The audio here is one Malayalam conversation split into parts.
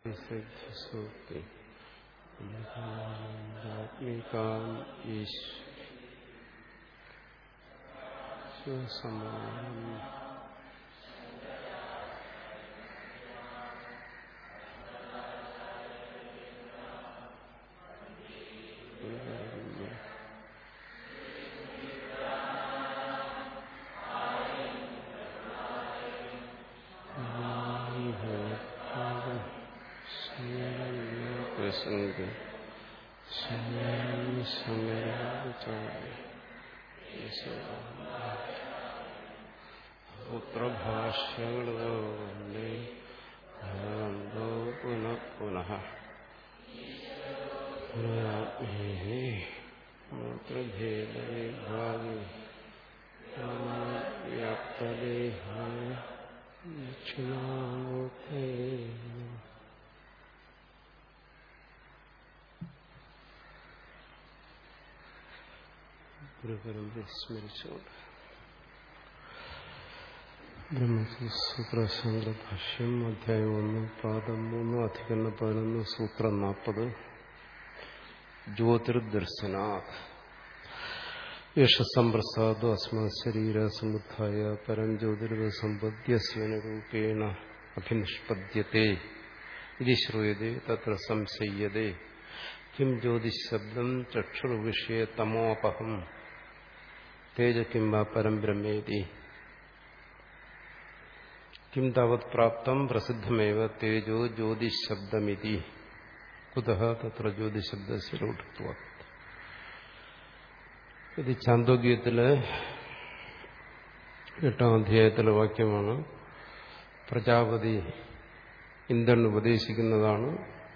സിദ്ധസൂക്തി ആത്മികാം ഈശ്വസമാനം പ്രസംഗ പുത്രഭാഷ്യങ്ങളെ പുനഃ പുനഃ മൂത്രഭേദവിഭാഗി വ്യാപ്തദേഹായ ദക്ഷിണാമൂർത്തേ ഗുരുപരമ്പര സ്മരിച്ചുകൊണ്ട് ബ്രഹ്മസൂത്ര ഭാഷ്യം അധ്യായം ഒന്ന് പാദം മൂന്ന് അധികരണ പതിനൊന്ന് സൂത്രം നാൽപ്പത് ജ്യോതിർദർശനാഥ് യശസമ്പ്രസാദോ അസ്മാ ശരീര സമുദ്ധായ പരം ജ്യോതിർവ സമ്പദ്യസ്വന രൂപേണ അഭിനിഷ്പദ്യത്തെ ഇത് ശ്രൂയത്തെ തത്ര സംശയ്യത്തെ കിം ജ്യോതിശബ്ദം ചക്ഷുർവിഷയ തമോപഹം തേജ കിം വാ പരം ബ്രഹ്മേതി കിം താവത് പ്രാപ്തം പ്രസിദ്ധമേവ തേജോ ജ്യോതിശബ്ദമിതി കുതഃ തത്ര ജ്യോതിശബ്ദസ്യ രൂഢത്വ ഇത് ചാന്തോഗ്യത്തിലെ എട്ടാം അധ്യായത്തിലെ വാക്യമാണ് പ്രജാപതി ഇന്ദ്രൻ ഉപദേശിക്കുന്നതാണ്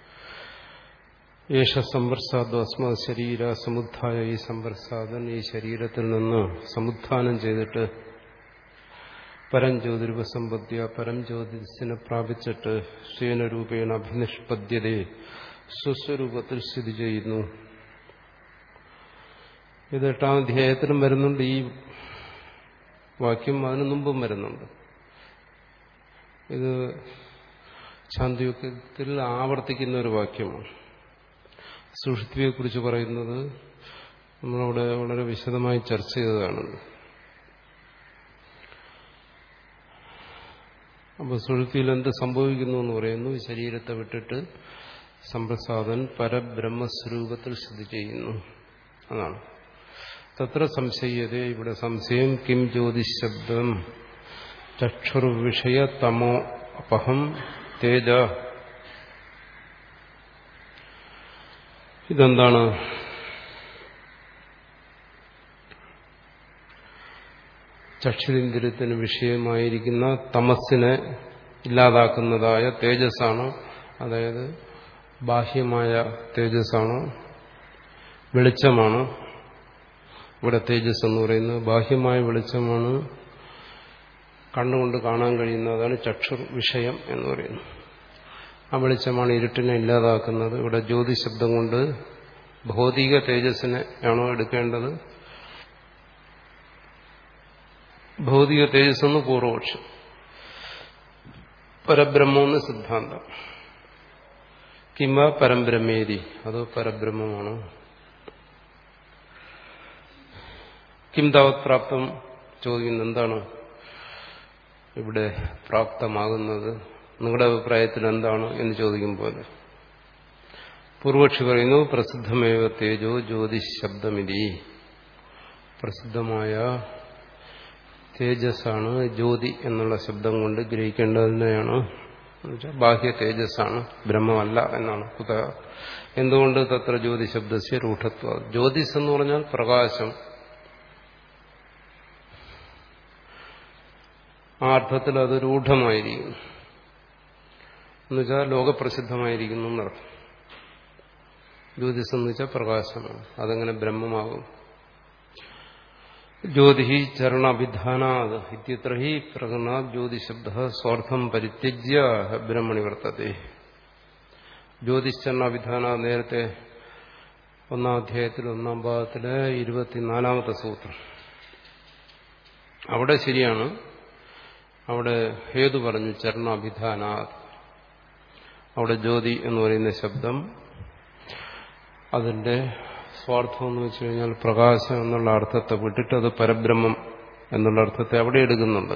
യേശ സമ്പർസാദോ അസ്മാ ശരീര സമുദ്ധായ ഈ സമ്പർസാദൻ ഈ ശരീരത്തിൽ നിന്ന് സമുദ്ധാനം ചെയ്തിട്ട് പരം ജ്യോതിർവസമ്പദ്യ പരം ജ്യോതിസിനെ പ്രാപിച്ചിട്ട് സ്വീനരൂപേണ അഭിനിഷ്പദ്യതയെ സ്വസ്വരൂപത്തിൽ സ്ഥിതി ചെയ്യുന്നു ഇത് എട്ടാം അധ്യായത്തിലും വരുന്നുണ്ട് ഈ വാക്യം അതിനു മുമ്പും വരുന്നുണ്ട് ഇത് ചാന്തിയുക്യത്തിൽ ആവർത്തിക്കുന്ന ഒരു വാക്യമാണ് സുഷുപ്തിയെക്കുറിച്ച് പറയുന്നത് നമ്മളവിടെ വളരെ വിശദമായി ചർച്ച ചെയ്തതാണ് അപ്പോൾ സുഷുപ്തിയിൽ എന്ത് സംഭവിക്കുന്നു എന്ന് പറയുന്നു ശരീരത്തെ വിട്ടിട്ട് സമ്പ്രസാദൻ പരബ്രഹ്മസ്വരൂപത്തിൽ സ്ഥിതി ചെയ്യുന്നു അതാണ് തത്ര സംശയത ഇവിടെ സംശയം കിം ജ്യോതിശബ്ദം ചക്ഷുർവിഷയ തമോ അപഹം തേജ ഇതെന്താണ് ചക്ഷുരിന്ദ്രത്തിന് വിഷയമായിരിക്കുന്ന തമസ്സിനെ ഇല്ലാതാക്കുന്നതായ തേജസ്സാണ് അതായത് ബാഹ്യമായ തേജസ്സാണ് വെളിച്ചമാണ് ഇവിടെ തേജസ് എന്ന് പറയുന്നത് ബാഹ്യമായ വെളിച്ചമാണ് കണ്ണുകൊണ്ട് കാണാൻ കഴിയുന്നതാണ് ചക്ഷുർ വിഷയം എന്ന് പറയുന്നത് ആ വെളിച്ചമാണ് ഇരുട്ടിനെ ഇല്ലാതാക്കുന്നത് ഇവിടെ ജ്യോതി ശബ്ദം കൊണ്ട് ഭൗതിക തേജസ്സിനെ ആണോ എടുക്കേണ്ടത് ഭൗതിക തേജസ് എന്ന് പൂർവപക്ഷം പരബ്രഹ്മെന്ന് സിദ്ധാന്തം കിംവ പരംബ്രഹ്മേരി അതോ പരബ്രഹ്മമാണോ കിം താവത് പ്രാപ്തം ചോദിക്കുന്നത് എന്താണ് ഇവിടെ പ്രാപ്തമാകുന്നത് നിങ്ങളുടെ അഭിപ്രായത്തിൽ എന്താണ് എന്ന് ചോദിക്കുമ്പോൾ പൂർവക്ഷി പറയുന്നു പ്രസിദ്ധമേവ തേജോ ജ്യോതിഷ് ശബ്ദമിതി പ്രസിദ്ധമായ തേജസ്സാണ് ജ്യോതി എന്നുള്ള ശബ്ദം കൊണ്ട് ഗ്രഹിക്കേണ്ടതിനെയാണ് ബാഹ്യ തേജസ്സാണ് ബ്രഹ്മമല്ല എന്നാണ് കുത എന്തുകൊണ്ട് തത്ര ജ്യോതി ശബ്ദസ്യ രൂഢത്വ ജ്യോതിസ് എന്ന് പറഞ്ഞാൽ പ്രകാശം ആ അർത്ഥത്തിൽ അത് രൂഢമായിരിക്കുന്നു എന്നുവെച്ചാൽ ലോകപ്രസിദ്ധമായിരിക്കുന്നു എന്നർത്ഥം ജ്യോതിസ് എന്ന് വെച്ചാൽ പ്രകാശമാണ് അതെങ്ങനെ ബ്രഹ്മമാകും ജ്യോതി ചരണാഭിധാനാത് ഇത്യത്ര ഹി പ്രകടന ജ്യോതിശബ്ദ സ്വാർത്ഥം പരിത്യജ്യ ബ്രഹ്മണി വർത്തത്തെ ജ്യോതിശ്ചരണാഭിധാന നേരത്തെ ഒന്നാം അധ്യായത്തിൽ ഒന്നാം ഭാഗത്തിലെ ഇരുപത്തിനാലാമത്തെ സൂത്രം അവിടെ ശരിയാണ് അവിടെ ഹേതു പറഞ്ഞു ചരണാഭിധാനാത് അവിടെ ജ്യോതി എന്ന് പറയുന്ന ശബ്ദം അതിന്റെ സ്വാർത്ഥം എന്ന് വെച്ച് കഴിഞ്ഞാൽ പ്രകാശം എന്നുള്ള അർത്ഥത്തെ വിട്ടിട്ട് അത് പരബ്രഹ്മം എന്നുള്ള അർത്ഥത്തെ അവിടെ എടുക്കുന്നുണ്ട്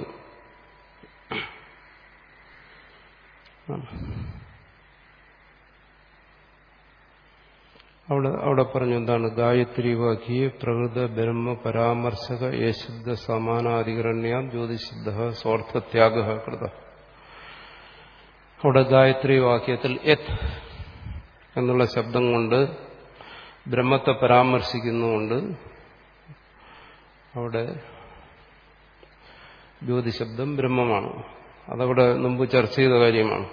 അവിടെ അവിടെ പറഞ്ഞു എന്താണ് ഗായത്രി വാക്യ പ്രകൃത ബ്രഹ്മ പരാമർശക യേശബ്ദ സമാനാധികരണ്യ ജ്യോതിശബ്ദ സ്വാർത്ഥത്യാഗ കൃത അവിടെ ഗായത്രി വാക്യത്തിൽ യത് എന്നുള്ള ശബ്ദം കൊണ്ട് ബ്രഹ്മത്തെ പരാമർശിക്കുന്നുകൊണ്ട് അവിടെ ജ്യോതിശബ്ദം ബ്രഹ്മമാണ് അതവിടെ മുമ്പ് ചർച്ച ചെയ്ത കാര്യമാണ്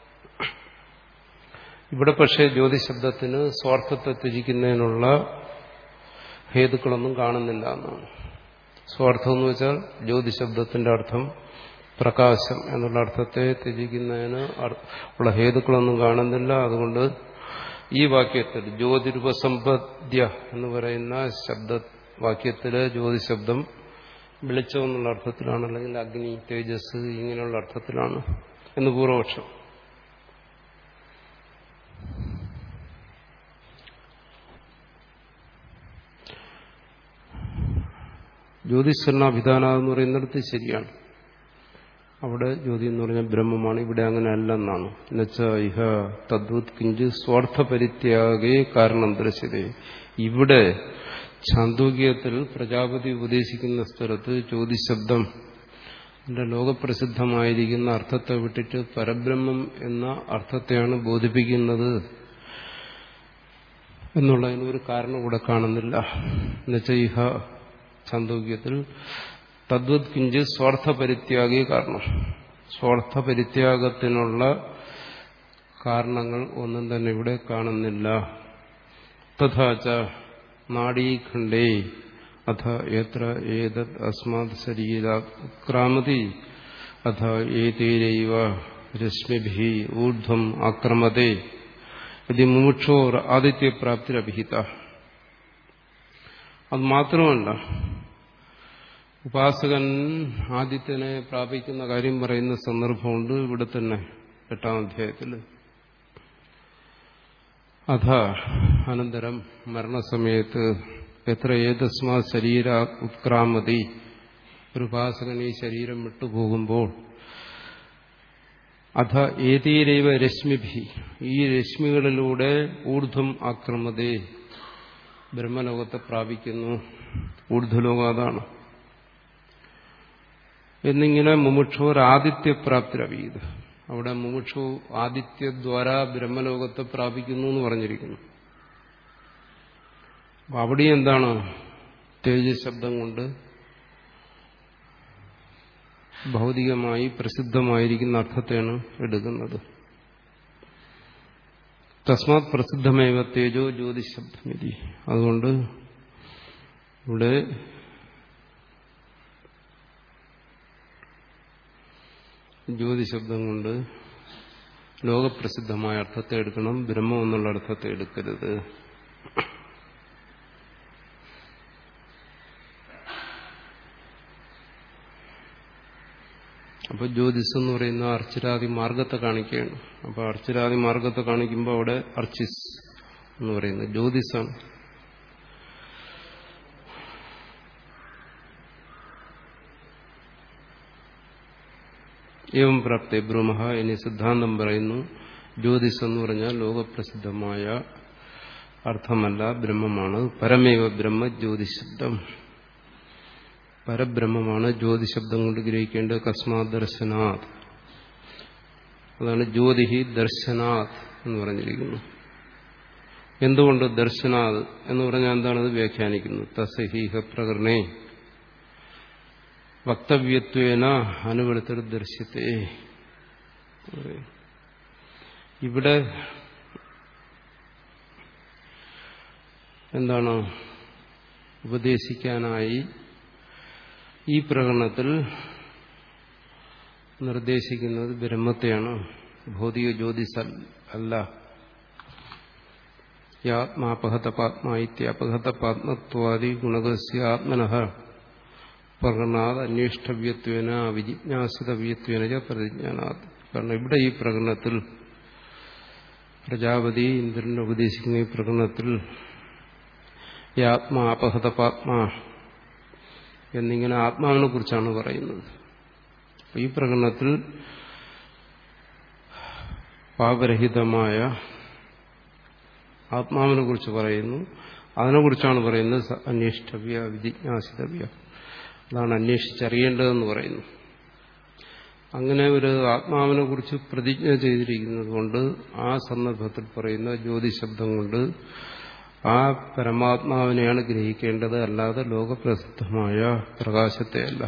ഇവിടെ പക്ഷേ ജ്യോതിശബ്ദത്തിന് സ്വാർത്ഥത്തെ ത്യജിക്കുന്നതിനുള്ള ഹേതുക്കളൊന്നും കാണുന്നില്ല എന്നാണ് സ്വാർത്ഥം എന്ന് വെച്ചാൽ ജ്യോതിശബ്ദത്തിന്റെ അർത്ഥം പ്രകാശം എന്നുള്ള അർത്ഥത്തെ ത്യജിക്കുന്നതിന് ഉള്ള ഹേതുക്കളൊന്നും കാണുന്നില്ല അതുകൊണ്ട് ഈ വാക്യത്തിൽ ജ്യോതിരുപസമ്പദ്യ എന്ന് പറയുന്ന ശബ്ദ വാക്യത്തില് ജ്യോതിശബ്ദം വെളിച്ചം എന്നുള്ള അർത്ഥത്തിലാണ് അല്ലെങ്കിൽ അഗ്നി തേജസ് ഇങ്ങനെയുള്ള അർത്ഥത്തിലാണ് എന്ന് പൂർവപക്ഷം ജ്യോതിസ്വരണാഭിധാന എന്ന് പറയുന്നിടത്ത് ശരിയാണ് അവിടെ ജ്യോതി എന്ന് പറഞ്ഞാൽ ബ്രഹ്മമാണ് ഇവിടെ അങ്ങനെ അല്ലെന്നാണ് എന്നുവെച്ചാൽ ഇഹ തദ്വത് കിഞ്ച് സ്വാർത്ഥ പരിത്യാഗേ കാരണം ദർശിതേ ഇവിടെ ചാന്തോക്യത്തിൽ പ്രജാപതി ഉപദേശിക്കുന്ന സ്ഥലത്ത് ജ്യോതിശബ്ദം ലോകപ്രസിദ്ധമായിരിക്കുന്ന അർത്ഥത്തെ വിട്ടിട്ട് പരബ്രഹ്മം എന്ന അർത്ഥത്തെയാണ് ബോധിപ്പിക്കുന്നത് എന്നുള്ളതിന് ഒരു കാരണം കൂടെ കാണുന്നില്ല എന്നുവെച്ചാൽ ഇഹ ചാന്തോക്യത്തിൽ തദ്വത് കിഞ്ച് സ്വാർത്ഥ പരിത്യാഗി കാരണം സ്വാർത്ഥ പരിത്യാഗത്തിനുള്ള കാരണങ്ങൾ ഒന്നും തന്നെ ഇവിടെ കാണുന്നില്ല തഥാച നാഡീഖണ്ഡേ അഥ എത്ര ഏതത് അസ്മാത് ശരീരാത് ഉത്ക്രാമതി അഥ ഏതേരൈവ രശ്മിഭി ഊർധ്വം ആക്രമതേ ഇത് മുമുക്ഷോർ ആദിത്യപ്രാപ്തിരഭിഹിത അത് മാത്രമല്ല ഉപാസകൻ ആദിത്യനെ പ്രാപിക്കുന്ന കാര്യം പറയുന്ന സന്ദർഭമുണ്ട് ഇവിടെ തന്നെ എട്ടാം അധ്യായത്തിൽ അഥ അനന്തരം മരണസമയത്ത് എത്ര ഏതസ്മാ ശരീര ഉത്ക്രാമതി ഒരു ഉപാസകൻ ഈ ശരീരം വിട്ടുപോകുമ്പോൾ അഥ ഏതീരൈവ രശ്മിഭി ഈ രശ്മികളിലൂടെ ഊർധ്വം ആക്രമതേ ബ്രഹ്മലോകത്തെ പ്രാപിക്കുന്നു ഊർധ്വലോകം അതാണ് എന്നിങ്ങനെ മുമുക്ഷോർ ആദിത്യപ്രാപ്തിരവീത് അവിടെ മുമുക്ഷു ആദിത്യദ്വാര ബ്രഹ്മലോകത്തെ പ്രാപിക്കുന്നു എന്ന് പറഞ്ഞിരിക്കുന്നു അപ്പൊ അവിടെ എന്താണ് തേജസ് ശബ്ദം കൊണ്ട് ഭൗതികമായി പ്രസിദ്ധമായിരിക്കുന്ന അർത്ഥത്തെയാണ് എടുക്കുന്നത് തസ്മാത് പ്രസിദ്ധമേവ തേജോ ജ്യോതിശബ്ദമിതി അതുകൊണ്ട് ഇവിടെ ജ്യോതിശബ്ദം കൊണ്ട് ലോകപ്രസിദ്ധമായ അർത്ഥത്തെ എടുക്കണം ബ്രഹ്മം എന്നുള്ള അർത്ഥത്തെ എടുക്കരുത് അപ്പൊ ജ്യോതിസ് എന്ന് പറയുന്ന അർച്ചരാതി മാർഗത്തെ കാണിക്കുകയാണ് അപ്പൊ അർച്ചരാതി മാർഗത്തെ കാണിക്കുമ്പോൾ അവിടെ അർച്ചിസ് എന്ന് പറയുന്നത് ജ്യോതിസാണ് ഏവം പ്രാപ്തി ബ്രഹ്മ ഇനി സിദ്ധാന്തം പറയുന്നു ജ്യോതിസ് എന്ന് പറഞ്ഞാൽ ലോകപ്രസിദ്ധമായ അർത്ഥമല്ല ബ്രഹ്മമാണ് പരമേവ ബ്രഹ്മ ജ്യോതിശബ്ദം പരബ്രഹ്മമാണ് ജ്യോതിശബ്ദം കൊണ്ട് ഗ്രഹിക്കേണ്ടത് കസ്മാത് ദർശനാത് അതാണ് ജ്യോതിഹി ദർശനാത് എന്ന് പറഞ്ഞിരിക്കുന്നു എന്തുകൊണ്ട് ദർശനാത് എന്ന് പറഞ്ഞാൽ എന്താണ് അത് വ്യാഖ്യാനിക്കുന്നത് തസഹീഹ പ്രകരണേ വക്തവ്യത്വേന അനുവെളുത്തൊരു ദർശ്യത്തെ ഇവിടെ എന്താണ് ഉപദേശിക്കാനായി ഈ പ്രകടനത്തിൽ നിർദ്ദേശിക്കുന്നത് ബ്രഹ്മത്തെയാണ് ഭൗതിക ജ്യോതിസ് അല്ല യാത്മാപഹതപാത്മായിത്യപഹതപാത്മത്വാദി ഗുണകസ്യ ആത്മനഃ പ്രകടനാത് അന്വേഷ്ടവ്യത്വേന വിജിജ്ഞാസിതവ്യത്വേന പ്രതിജ്ഞാനാത് കാരണം ഇവിടെ ഈ പ്രകടനത്തിൽ പ്രജാപതി ഇന്ദ്രനെ ഉപദേശിക്കുന്ന ഈ പ്രകടനത്തിൽ ഈ ആത്മാ അപഹതപാത്മാ എന്നിങ്ങനെ ആത്മാവിനെ കുറിച്ചാണ് പറയുന്നത് ഈ പ്രകടനത്തിൽ പാപരഹിതമായ ആത്മാവിനെ കുറിച്ച് പറയുന്നു അതിനെക്കുറിച്ചാണ് പറയുന്നത് അന്വേഷിതവ്യ വിജിജ്ഞാസിതവ്യ അതാണ് അന്വേഷിച്ചറിയേണ്ടതെന്ന് പറയുന്നു അങ്ങനെ ഒരു ആത്മാവിനെ കുറിച്ച് പ്രതിജ്ഞ ചെയ്തിരിക്കുന്നത് കൊണ്ട് ആ സന്ദർഭത്തിൽ പറയുന്ന ജ്യോതി ശബ്ദം കൊണ്ട് ആ പരമാത്മാവിനെയാണ് ഗ്രഹിക്കേണ്ടത് അല്ലാതെ ലോകപ്രസിദ്ധമായ പ്രകാശത്തെയല്ല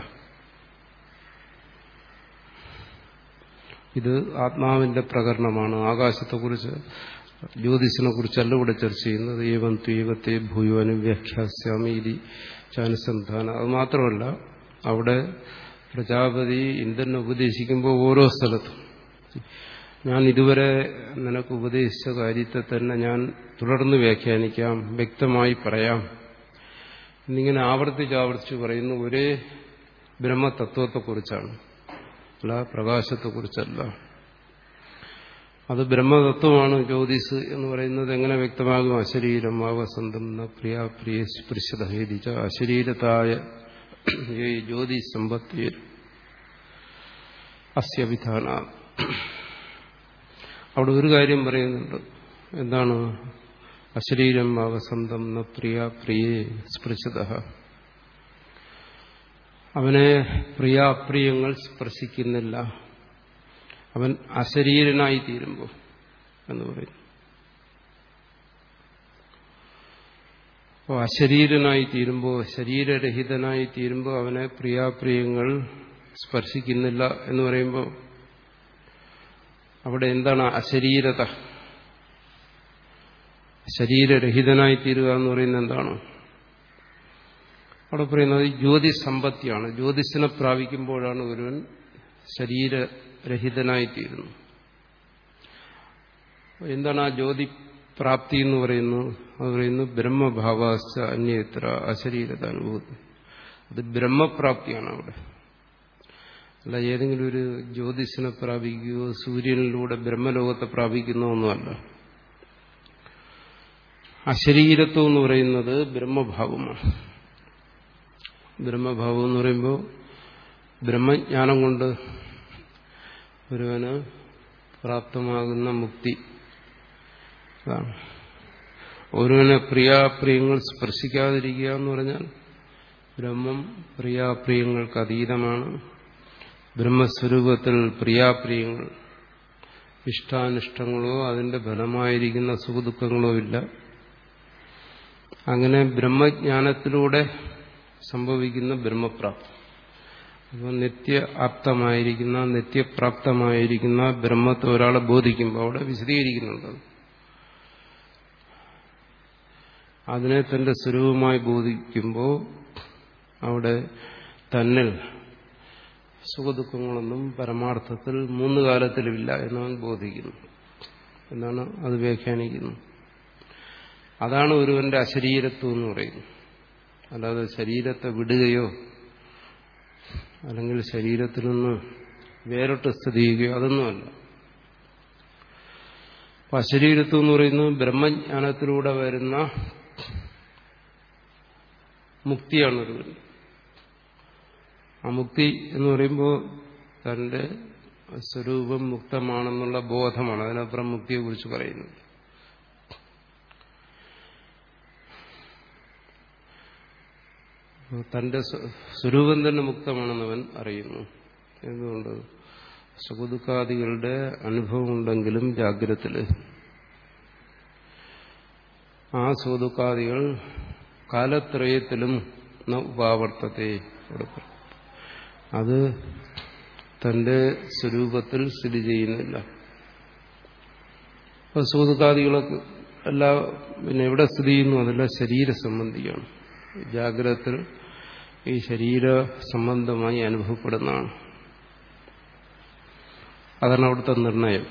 ഇത് ആത്മാവിന്റെ പ്രകരണമാണ് ആകാശത്തെക്കുറിച്ച് ജ്യോതിസിനെ കുറിച്ചല്ല ഇവിടെ ചർച്ച ചെയ്യുന്നത് ഏവം ത്വീവത്തെ ഭൂയോനും വ്യാഖ്യാസ്യാമി ഇതി ചാനുസന്ധാന അത് മാത്രമല്ല അവിടെ പ്രജാപതി ഇന്ദ്രനെ ഉപദേശിക്കുമ്പോൾ ഓരോ സ്ഥലത്തും ഞാൻ ഇതുവരെ നിനക്ക് ഉപദേശിച്ച കാര്യത്തെ തന്നെ ഞാൻ തുടർന്ന് വ്യാഖ്യാനിക്കാം വ്യക്തമായി പറയാം എന്നിങ്ങനെ ആവർത്തിച്ച് ആവർത്തിച്ച് പറയുന്ന ഒരേ ബ്രഹ്മതത്വത്തെക്കുറിച്ചാണ് അല്ല പ്രകാശത്തെക്കുറിച്ചല്ല അത് ബ്രഹ്മതത്വമാണ് ജ്യോതിസ് എന്ന് പറയുന്നത് എങ്ങനെ വ്യക്തമാകും അശരീരം ആവസന്തം ന പ്രിയ പ്രിയ സ്പൃശത ഹേതിച്ച അശരീരത്തായ ജ്യോതി സമ്പത്തി അസ്യവിധാന അവിടെ ഒരു കാര്യം പറയുന്നുണ്ട് എന്താണ് അശരീരം അവസന്തം ന പ്രിയ പ്രിയേ സ്പൃശത അവനെ പ്രിയാപ്രിയങ്ങൾ സ്പർശിക്കുന്നില്ല അവൻ അശരീരനായി തീരുമ്പോൾ എന്ന് പറയും അപ്പോൾ അശരീരനായി തീരുമ്പോൾ ശരീരരഹിതനായി തീരുമ്പോൾ അവനെ പ്രിയാപ്രിയങ്ങൾ സ്പർശിക്കുന്നില്ല എന്ന് പറയുമ്പോൾ അവിടെ എന്താണ് അശരീരത ശരീരരഹിതനായി തീരുക എന്ന് പറയുന്നത് എന്താണ് അവിടെ പറയുന്നത് ജ്യോതി സമ്പത്തിയാണ് ജ്യോതിസിനെ പ്രാപിക്കുമ്പോഴാണ് ഒരുവൻ ശരീരരഹിതനായിത്തീരുന്നു എന്താണ് ആ ജ്യോതി പ്രാപ്തി എന്ന് പറയുന്നു അത് പറയുന്നു ബ്രഹ്മഭാവാശ്ച അന്യത്ര അശരീരത അനുഭവത്തിൽ അത് ബ്രഹ്മപ്രാപ്തിയാണ് അവിടെ അല്ല ഏതെങ്കിലും ഒരു ജ്യോതിസിനെ പ്രാപിക്കുകയോ സൂര്യനിലൂടെ ബ്രഹ്മലോകത്തെ പ്രാപിക്കുന്നോ ഒന്നുമല്ല അശരീരത്വം എന്ന് പറയുന്നത് ബ്രഹ്മഭാവമാണ് ബ്രഹ്മഭാവം എന്ന് പറയുമ്പോൾ ബ്രഹ്മജ്ഞാനം കൊണ്ട് ഒരുവന് പ്രാപ്തമാകുന്ന മുക്തി അതാണ് ഒരുവനെ പ്രിയാപ്രിയങ്ങൾ സ്പർശിക്കാതിരിക്കുക എന്ന് പറഞ്ഞാൽ ബ്രഹ്മം പ്രിയാപ്രിയങ്ങൾക്ക് അതീതമാണ് ബ്രഹ്മസ്വരൂപത്തിൽ പ്രിയാപ്രിയങ്ങൾ ഇഷ്ടാനിഷ്ടങ്ങളോ അതിന്റെ ഫലമായിരിക്കുന്ന സുഖദുഃഖങ്ങളോ ഇല്ല അങ്ങനെ ബ്രഹ്മജ്ഞാനത്തിലൂടെ സംഭവിക്കുന്ന ബ്രഹ്മപ്രാപ്തി അപ്പോൾ നിത്യ ആപ്തമായിരിക്കുന്ന നിത്യപ്രാപ്തമായിരിക്കുന്ന ബ്രഹ്മത്തെ ഒരാളെ ബോധിക്കുമ്പോൾ അവിടെ വിശദീകരിക്കുന്നുണ്ട് അതിനെ തന്റെ സ്വരൂപമായി ബോധിക്കുമ്പോൾ അവിടെ തന്നിൽ സുഖദുഃഖങ്ങളൊന്നും പരമാർത്ഥത്തിൽ മൂന്ന് കാലത്തിലുമില്ല എന്നവൻ ബോധിക്കുന്നു എന്നാണ് അത് വ്യാഖ്യാനിക്കുന്നത് അതാണ് ഒരുവന്റെ അശരീരത്വം എന്ന് പറയുന്നത് അല്ലാതെ ശരീരത്തെ വിടുകയോ അല്ലെങ്കിൽ ശരീരത്തിൽ നിന്ന് വേറിട്ട് സ്ഥിതി ചെയ്യുകയോ അതൊന്നുമല്ല അപ്പൊ അശരീരത്വം എന്ന് പറയുന്നത് ബ്രഹ്മജ്ഞാനത്തിലൂടെ വരുന്ന മുക്തിയാണ് ഒരുവൻ ആ മുക്തി എന്ന് പറയുമ്പോൾ തന്റെ സ്വരൂപം മുക്തമാണെന്നുള്ള ബോധമാണ് അതിനപ്പുറം മുക്തിയെക്കുറിച്ച് പറയുന്നത് തന്റെ സ്വരൂപം തന്നെ മുക്തമാണെന്നവൻ അറിയുന്നു എന്തുകൊണ്ട് സുഖദുഃഖാദികളുടെ അനുഭവമുണ്ടെങ്കിലും ജാഗ്രതത്തില് ആ സുഖദുഃഖാദികൾ കാലത്രയത്തിലും ഉപാവർത്തത്തെ അത് തന്റെ സ്വരൂപത്തിൽ സ്ഥിതി ചെയ്യുന്നില്ല അപ്പൊ സുഖദുഃഖാദികളൊക്കെ എല്ലാ പിന്നെ എവിടെ സ്ഥിതി ചെയ്യുന്നു അതെല്ലാം ശരീര സംബന്ധിയാണ് ജാഗ്രതത്തിൽ ഈ ശരീര സംബന്ധമായി അനുഭവപ്പെടുന്നതാണ് അതാണ് അവിടുത്തെ നിർണയം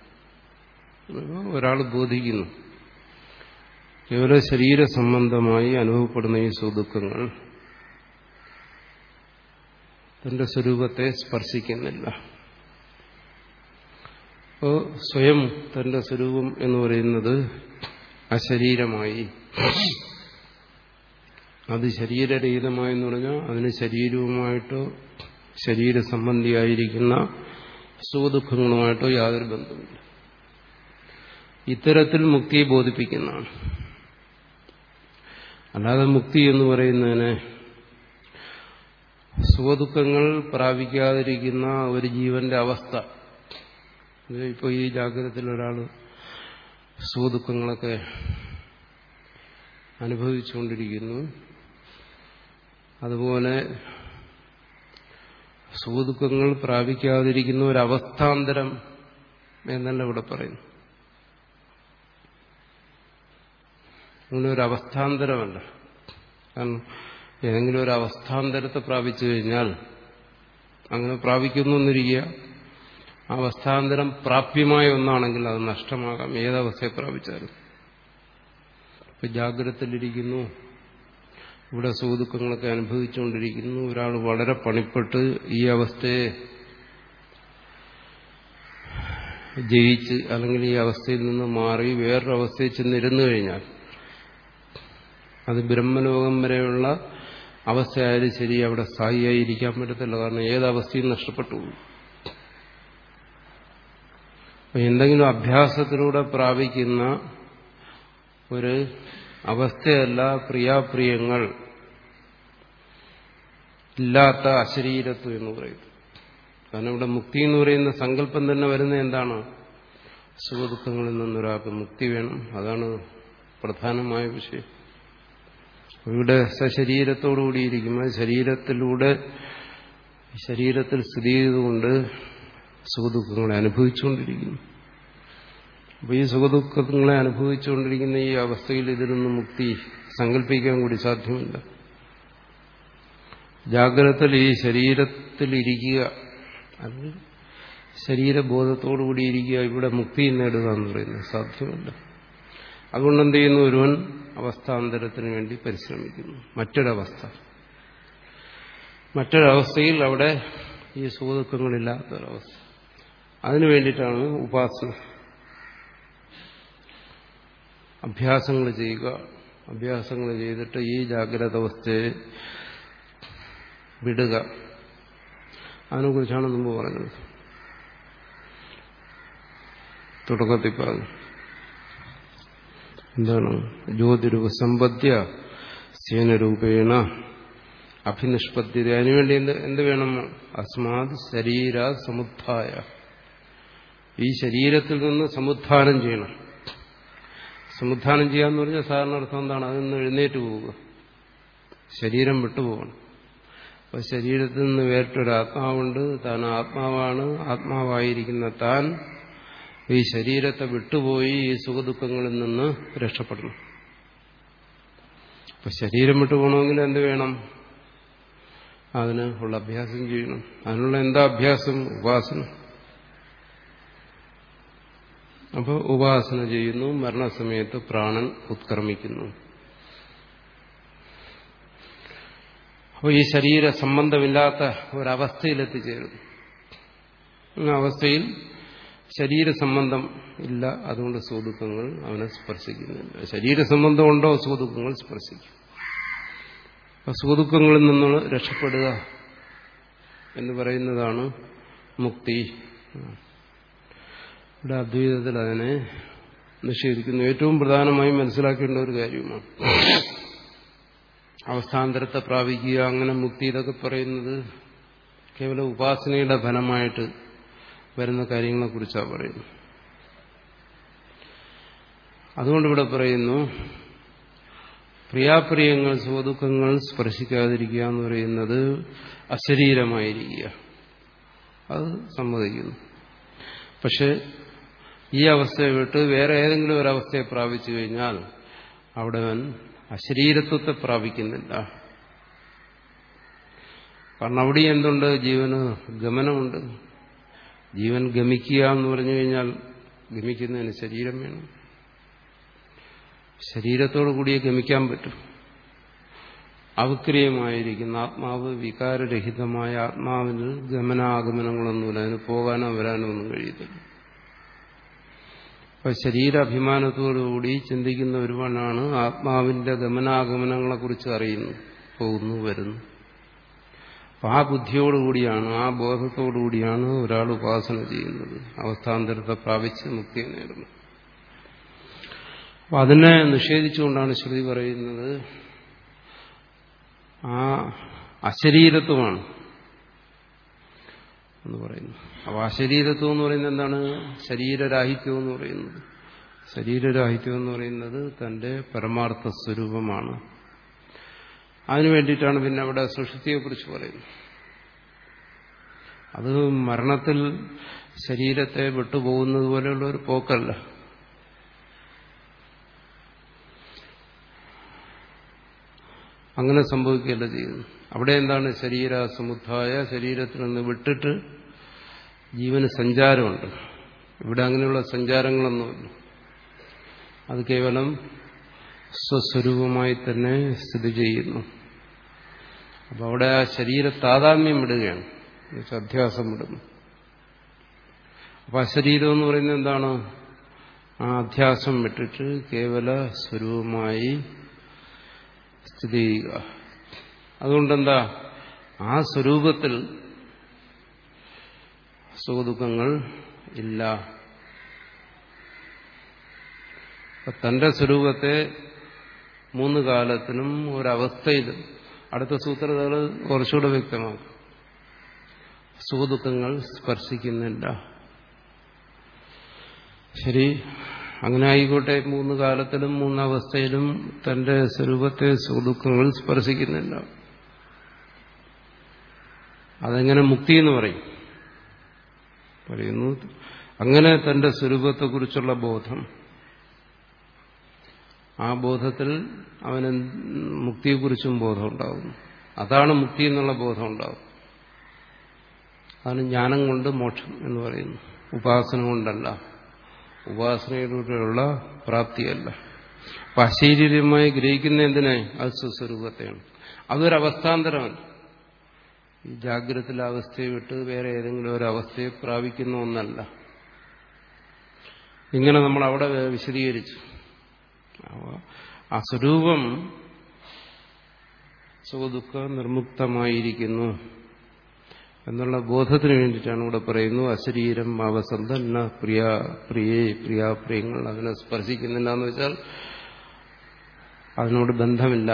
ഒരാൾ ബോധിക്കുന്നു കേവല ശരീര സംബന്ധമായി അനുഭവപ്പെടുന്ന ഈ സുദുഃഖങ്ങൾ തന്റെ സ്വരൂപത്തെ സ്പർശിക്കുന്നില്ല അപ്പോൾ സ്വയം തന്റെ സ്വരൂപം എന്ന് പറയുന്നത് അശരീരമായി അത് ശരീരരഹിതമായെന്ന് പറഞ്ഞാൽ അതിന് ശരീരവുമായിട്ടോ ശരീര സംബന്ധിയായിരിക്കുന്ന സുഖദുഃഖങ്ങളുമായിട്ടോ യാതൊരു ബന്ധമില്ല ഇത്തരത്തിൽ മുക്തിയെ ബോധിപ്പിക്കുന്നതാണ് അല്ലാതെ മുക്തി എന്ന് പറയുന്നതിന് സുഖദുഃഖങ്ങൾ പ്രാപിക്കാതിരിക്കുന്ന ഒരു ജീവന്റെ അവസ്ഥ ഇപ്പോൾ ഈ ജാഗ്രതത്തിൽ ഒരാൾ സുഖദുഃഖങ്ങളൊക്കെ അനുഭവിച്ചുകൊണ്ടിരിക്കുന്നു അതുപോലെ സുഖദുഃഖങ്ങൾ പ്രാപിക്കാതിരിക്കുന്ന ഒരു അവസ്ഥാന്തരം എന്നല്ല ഇവിടെ പറയുന്നു അങ്ങനെ ഒരു അവസ്ഥാന്തരമല്ല കാരണം ഏതെങ്കിലും ഒരു അവസ്ഥാന്തരത്തെ പ്രാപിച്ചു കഴിഞ്ഞാൽ അങ്ങനെ പ്രാപിക്കുന്നു എന്നിരിക്കുക അവസ്ഥാന്തരം പ്രാപ്യമായ ഒന്നാണെങ്കിൽ അത് നഷ്ടമാകാം ഏതവസ്ഥയെ പ്രാപിച്ചാലും ഇപ്പൊ ജാഗ്രതത്തിലിരിക്കുന്നു ഇവിടെ സുഖദുഃഖങ്ങളൊക്കെ അനുഭവിച്ചുകൊണ്ടിരിക്കുന്നു ഒരാൾ വളരെ പണിപ്പെട്ട് ഈ അവസ്ഥയെ ജയിച്ച് അല്ലെങ്കിൽ ഈ അവസ്ഥയിൽ നിന്ന് മാറി വേറൊരു അവസ്ഥയിൽ ചെന്നിരുന്നു കഴിഞ്ഞാൽ അത് ബ്രഹ്മലോകം വരെയുള്ള അവസ്ഥയായാലും ശരി അവിടെ സ്ഥായിയായി ഇരിക്കാൻ പറ്റത്തില്ല കാരണം ഏതവസ്ഥയും നഷ്ടപ്പെട്ടു പോകും എന്തെങ്കിലും അഭ്യാസത്തിലൂടെ പ്രാപിക്കുന്ന ഒരു അവസ്ഥയല്ല പ്രിയാപ്രിയങ്ങൾ ഇല്ലാത്ത അശരീരത്വം എന്ന് പറയുന്നത് കാരണം ഇവിടെ മുക്തി എന്ന് പറയുന്ന സങ്കല്പം തന്നെ വരുന്നത് എന്താണ് സുഖദുഃഖങ്ങളിൽ നിന്നൊരാൾക്ക് മുക്തി വേണം അതാണ് പ്രധാനമായ വിഷയം ഇവിടെ സശരീരത്തോടുകൂടിയിരിക്കുമ്പോൾ ശരീരത്തിലൂടെ ശരീരത്തിൽ സ്ഥിതി ചെയ്തുകൊണ്ട് സുഖദുഃഖങ്ങളെ അനുഭവിച്ചുകൊണ്ടിരിക്കുന്നു അപ്പോൾ ഈ സുഖദുഃഖങ്ങളെ അനുഭവിച്ചുകൊണ്ടിരിക്കുന്ന ഈ അവസ്ഥയിൽ ഇതിൽ നിന്ന് മുക്തി സങ്കല്പിക്കാൻ കൂടി സാധ്യമല്ല ജാഗ്രതത്തിൽ ഈ ശരീരത്തിലിരിക്കുക അല്ലെങ്കിൽ ശരീരബോധത്തോടുകൂടി ഇരിക്കുക ഇവിടെ മുക്തി നേടുക എന്ന് പറയുന്നത് സാധ്യമല്ല അതുകൊണ്ട് എന്ത് ചെയ്യുന്നു ഒരുവൻ അവസ്ഥാന്തരത്തിന് വേണ്ടി പരിശ്രമിക്കുന്നു മറ്റൊരവസ്ഥ മറ്റൊരവസ്ഥയിൽ അവിടെ ഈ സുഖദുഃഖങ്ങളില്ലാത്തൊരവസ്ഥ അതിനു വേണ്ടിയിട്ടാണ് ഉപാസന അഭ്യാസങ്ങൾ ചെയ്യുക അഭ്യാസങ്ങൾ ചെയ്തിട്ട് ഈ ജാഗ്രത അവസ്ഥയെ വിടുക അതിനെക്കുറിച്ചാണ് മുമ്പ് പറഞ്ഞത് തുടക്കത്തിൽ പറഞ്ഞു എന്താണ് ജ്യോതിരൂപ സമ്പദ്യ സേനരൂപേണ അഭിനിഷ്പദ്ധ്യത അതിനുവേണ്ടി എന്ത് എന്ത് വേണം അസ്മാത് ശരീര സമുദ്ധായ ഈ ശരീരത്തിൽ നിന്ന് സമുദ്ധാനം ചെയ്യണം സമുദ്ധാനം ചെയ്യാന്ന് പറഞ്ഞാൽ സാധാരണ അർത്ഥം എന്താണ് അതിൽ നിന്ന് എഴുന്നേറ്റ് പോവുക ശരീരം വിട്ടുപോകണം അപ്പൊ ശരീരത്തിൽ നിന്ന് വേറിട്ടൊരു ആത്മാവുണ്ട് താൻ ആത്മാവാണ് ആത്മാവായിരിക്കുന്ന താൻ ഈ ശരീരത്തെ വിട്ടുപോയി ഈ സുഖദുഃഖങ്ങളിൽ നിന്ന് രക്ഷപ്പെടണം അപ്പൊ ശരീരം വിട്ടുപോകണമെങ്കിൽ എന്ത് വേണം അതിന് ഉള്ള അഭ്യാസം ചെയ്യണം അതിനുള്ള എന്താ അഭ്യാസം ഉപാസന അപ്പോൾ ഉപാസന ചെയ്യുന്നു മരണസമയത്ത് പ്രാണൻ ഉത്ക്രമിക്കുന്നു അപ്പോൾ ഈ ശരീര സംബന്ധമില്ലാത്ത ഒരവസ്ഥയിലെത്തിച്ചേരുന്നു ആ അവസ്ഥയിൽ ശരീര സംബന്ധം ഇല്ല അതുകൊണ്ട് സുഖദുഃഖങ്ങൾ അവനെ സ്പർശിക്കുന്നില്ല ശരീര സംബന്ധം ഉണ്ടോ സുഖദുഃഖങ്ങൾ സ്പർശിക്കും അപ്പൊ സുഖദുഃഖങ്ങളിൽ നിന്നുള്ള രക്ഷപ്പെടുക എന്ന് പറയുന്നതാണ് മുക്തി ഇവിടെ അദ്വൈതത്തിൽ അതിനെ നിഷേധിക്കുന്നു ഏറ്റവും പ്രധാനമായും മനസ്സിലാക്കേണ്ട ഒരു കാര്യമാണ് അവസ്ഥാന്തരത്തെ പ്രാപിക്കുക അങ്ങനെ മുക്തി ഇതൊക്കെ പറയുന്നത് കേവലം ഉപാസനയുടെ ഫലമായിട്ട് വരുന്ന കാര്യങ്ങളെക്കുറിച്ചാണ് പറയുന്നത് അതുകൊണ്ട് ഇവിടെ പറയുന്നു പ്രിയാപ്രിയങ്ങൾ സുഖദുഃഖങ്ങൾ സ്പർശിക്കാതിരിക്കുക എന്ന് പറയുന്നത് അശരീരമായിരിക്കുക അത് സമ്മതിക്കുന്നു പക്ഷെ ഈ അവസ്ഥയെ വിട്ട് വേറെ ഏതെങ്കിലും ഒരു അവസ്ഥയെ പ്രാപിച്ചു കഴിഞ്ഞാൽ അവിടെ അവൻ അശരീരത്വത്തെ പ്രാപിക്കുന്നില്ല കാരണം അവിടെ എന്തുണ്ട് ജീവന് ഗമനമുണ്ട് ജീവൻ ഗമിക്കുക എന്ന് പറഞ്ഞു കഴിഞ്ഞാൽ ഗമിക്കുന്നതിന് ശരീരം വേണം ശരീരത്തോടു കൂടിയേ ഗമിക്കാൻ പറ്റും അവിക്രിയമായിരിക്കുന്ന ആത്മാവ് വികാരരഹിതമായ ആത്മാവിന് ഗമനാഗമനങ്ങളൊന്നുമില്ല അതിന് പോകാനോ വരാനോ ഒന്നും കഴിയത്തില്ല അപ്പൊ ശരീരാഭിമാനത്തോടുകൂടി ചിന്തിക്കുന്ന ഒരുവനാണ് ആത്മാവിന്റെ ഗമനാഗമനങ്ങളെ കുറിച്ച് അറിയുന്നു പോകുന്നു വരുന്നു അപ്പൊ ആ ബുദ്ധിയോടുകൂടിയാണ് ആ ബോധത്തോടുകൂടിയാണ് ഒരാൾ ഉപാസന ചെയ്യുന്നത് അവസ്ഥാന്തരത്തെ പ്രാപിച്ച് മുക്തിയെ നേടുന്നത് അപ്പൊ അതിനെ നിഷേധിച്ചുകൊണ്ടാണ് ശ്രുതി പറയുന്നത് ആ അശരീരത്വമാണ് എന്ന് പറയുന്നു അപ്പൊ അശരീരത്വം എന്ന് പറയുന്നത് എന്താണ് ശരീരരാഹിത്യം എന്ന് പറയുന്നത് ശരീരരാഹിത്യം എന്ന് പറയുന്നത് തന്റെ പരമാർത്ഥ സ്വരൂപമാണ് അതിനു വേണ്ടിയിട്ടാണ് പിന്നെ അവിടെ സുഷുതിയെക്കുറിച്ച് പറയുന്നത് അത് മരണത്തിൽ ശരീരത്തെ വിട്ടുപോകുന്നത് പോലെയുള്ള ഒരു പോക്കല്ല അങ്ങനെ സംഭവിക്കുകയല്ല ചെയ്യുന്നു അവിടെ എന്താണ് ശരീര സമുദ്ധായ ശരീരത്തിൽ നിന്ന് വിട്ടിട്ട് ജീവന് സഞ്ചാരമുണ്ട് ഇവിടെ അങ്ങനെയുള്ള സഞ്ചാരങ്ങളൊന്നുമില്ല അത് കേവലം സ്വസ്വരൂപമായി തന്നെ സ്ഥിതി ചെയ്യുന്നു അപ്പൊ അവിടെ ആ ശരീര താതാത്മ്യം വിടുകയാണ് അധ്യാസം വിടുന്നു അപ്പൊ ആ ശരീരം എന്ന് പറയുന്നത് എന്താണ് ആ അധ്യാസം വിട്ടിട്ട് കേവല സ്വരൂപമായി സ്ഥിതി ചെയ്യുക അതുകൊണ്ടെന്താ ആ സ്വരൂപത്തിൽ സുഖദുഃഖങ്ങൾ ഇല്ല തന്റെ സ്വരൂപത്തെ മൂന്ന് കാലത്തിനും ഒരവസ്ഥയിലും അടുത്ത സൂത്രതകൾ കുറച്ചുകൂടെ വ്യക്തമാക്കും സുഖദുഃഖങ്ങൾ സ്പർശിക്കുന്നില്ല ശരി അങ്ങനെ ആയിക്കോട്ടെ മൂന്ന് കാലത്തിലും മൂന്നവസ്ഥയിലും തന്റെ സ്വരൂപത്തെ സുഖദുഃഖങ്ങൾ സ്പർശിക്കുന്നില്ല അതെങ്ങനെ മുക്തി എന്ന് പറയും പറയുന്നു അങ്ങനെ തന്റെ സ്വരൂപത്തെക്കുറിച്ചുള്ള ബോധം ആ ബോധത്തിൽ അവന് മുക്തിയെക്കുറിച്ചും ബോധം ഉണ്ടാകുന്നു അതാണ് മുക്തി എന്നുള്ള ബോധം ഉണ്ടാകും അതാണ് ജ്ഞാനം കൊണ്ട് മോക്ഷം എന്ന് പറയുന്നു ഉപാസന കൊണ്ടല്ല ഉപാസനയിലൂടെയുള്ള പ്രാപ്തിയല്ല അപ്പൊ അശരീരമായി ഗ്രഹിക്കുന്ന എന്തിനെ അത് സ്വസ്വരൂപത്തെയാണ് അതൊരവസ്ഥാന്തരമല്ല ഈ ജാഗ്രതയിലെ അവസ്ഥയെ വിട്ട് വേറെ ഏതെങ്കിലും ഒരു അവസ്ഥയെ പ്രാപിക്കുന്ന ഒന്നല്ല ഇങ്ങനെ നമ്മൾ അവിടെ വിശദീകരിച്ചു ആ സ്വരൂപം സുഖദുഃഖ നിർമുക്തമായിരിക്കുന്നു എന്നുള്ള ബോധത്തിന് വേണ്ടിയിട്ടാണ് ഇവിടെ പറയുന്നു അശരീരം അവസന്ധന പ്രിയ പ്രിയേ പ്രിയാപ്രിയങ്ങൾ അതിനെ സ്പർശിക്കുന്നില്ല എന്ന് വെച്ചാൽ അതിനോട് ബന്ധമില്ല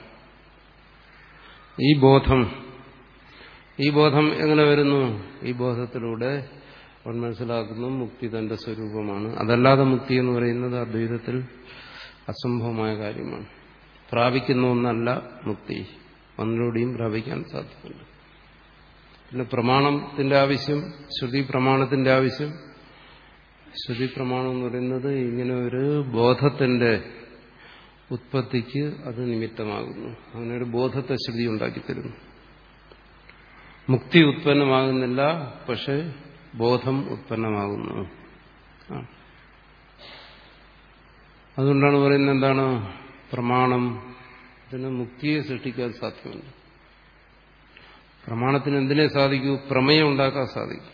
ഈ ബോധം ഈ ബോധം എങ്ങനെ വരുന്നു ഈ ബോധത്തിലൂടെ അവൻ മനസ്സിലാക്കുന്നു മുക്തി തന്റെ സ്വരൂപമാണ് അതല്ലാതെ മുക്തി എന്ന് പറയുന്നത് അദ്വൈതത്തിൽ അസംഭവമായ കാര്യമാണ് പ്രാപിക്കുന്ന ഒന്നല്ല മുക്തി ഒന്നിലൂടെയും പ്രാപിക്കാൻ സാധ്യമല്ല പിന്നെ പ്രമാണത്തിന്റെ ആവശ്യം ശ്രുതി പ്രമാണത്തിന്റെ ആവശ്യം ശ്രുതി പ്രമാണം എന്ന് പറയുന്നത് ഇങ്ങനെ ഒരു ബോധത്തിന്റെ ഉത്പത്തിക്ക് അത് നിമിത്തമാകുന്നു അങ്ങനെ ഒരു ബോധത്തെ ശ്രുതി ഉണ്ടാക്കിത്തരുന്നു മുക്തി ഉത്പന്നമാകുന്നില്ല പക്ഷെ ബോധം ഉത്പന്നമാകുന്നു അതുകൊണ്ടാണ് പറയുന്നത് എന്താണ് പ്രമാണം ഇതിന് മുക്തിയെ സൃഷ്ടിക്കാൻ സാധ്യമല്ല പ്രമാണത്തിന് എന്തിനെ സാധിക്കൂ പ്രമേയം ഉണ്ടാക്കാൻ സാധിക്കും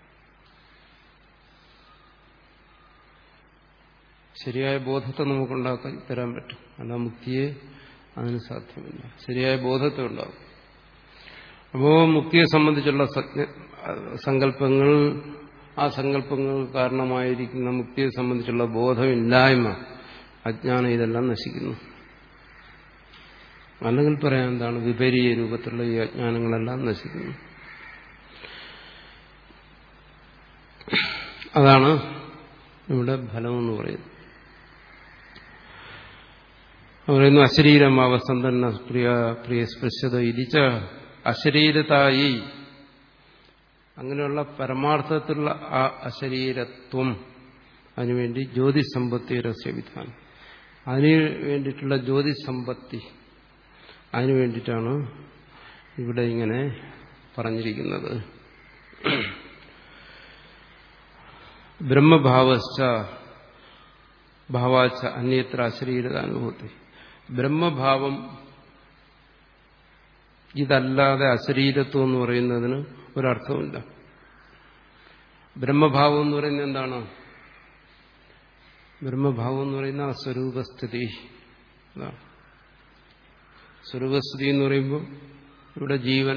ശരിയായ ബോധത്തെ നമുക്കുണ്ടാക്കാൻ തരാൻ പറ്റും അല്ല മുക്തിയെ അതിന് സാധ്യമല്ല ശരിയായ ബോധത്തെ ഉണ്ടാകും അപ്പോ മുക്തിയെ സംബന്ധിച്ചുള്ള സങ്കല്പങ്ങൾ ആ സങ്കല്പങ്ങൾ കാരണമായിരിക്കുന്ന മുക്തിയെ സംബന്ധിച്ചുള്ള ബോധമില്ലായ്മ അജ്ഞാനം ഇതെല്ലാം നശിക്കുന്നു അല്ലെങ്കിൽ പറയാൻ എന്താണ് വിപരീയ രൂപത്തിലുള്ള ഈ അജ്ഞാനങ്ങളെല്ലാം നശിക്കുന്നു അതാണ് ഇവിടെ ഫലമെന്ന് പറയുന്നത് പറയുന്നു അശരീരമാവസന്തന്ന പ്രിയ പ്രിയ സ്പൃശ്യത ഇരിച്ച അശരീരതായി അങ്ങനെയുള്ള പരമാർത്ഥത്തിലുള്ള ആ അശരീരത്വം അതിനുവേണ്ടി ജ്യോതിസമ്പത്തി രസ്യവിധാനം അതിന് വേണ്ടിയിട്ടുള്ള ജ്യോതിസമ്പത്തി അതിനു വേണ്ടിയിട്ടാണ് ഇവിടെ ഇങ്ങനെ പറഞ്ഞിരിക്കുന്നത് ബ്രഹ്മഭാവശ്ച ഭാവാച്ച അന്യത്ര അശരീരത അനുഭവത്തെ ബ്രഹ്മഭാവം ഇതല്ലാതെ അശരീരത്വം എന്ന് പറയുന്നതിന് ഒരർത്ഥമില്ല ബ്രഹ്മഭാവം എന്ന് പറയുന്നത് എന്താണ് ബ്രഹ്മഭാവം എന്ന് പറയുന്ന ആ സ്വരൂപസ്ഥിതി അതാണ് സ്വരൂപസ്ഥിതി എന്ന് പറയുമ്പോൾ ഇവിടെ ജീവൻ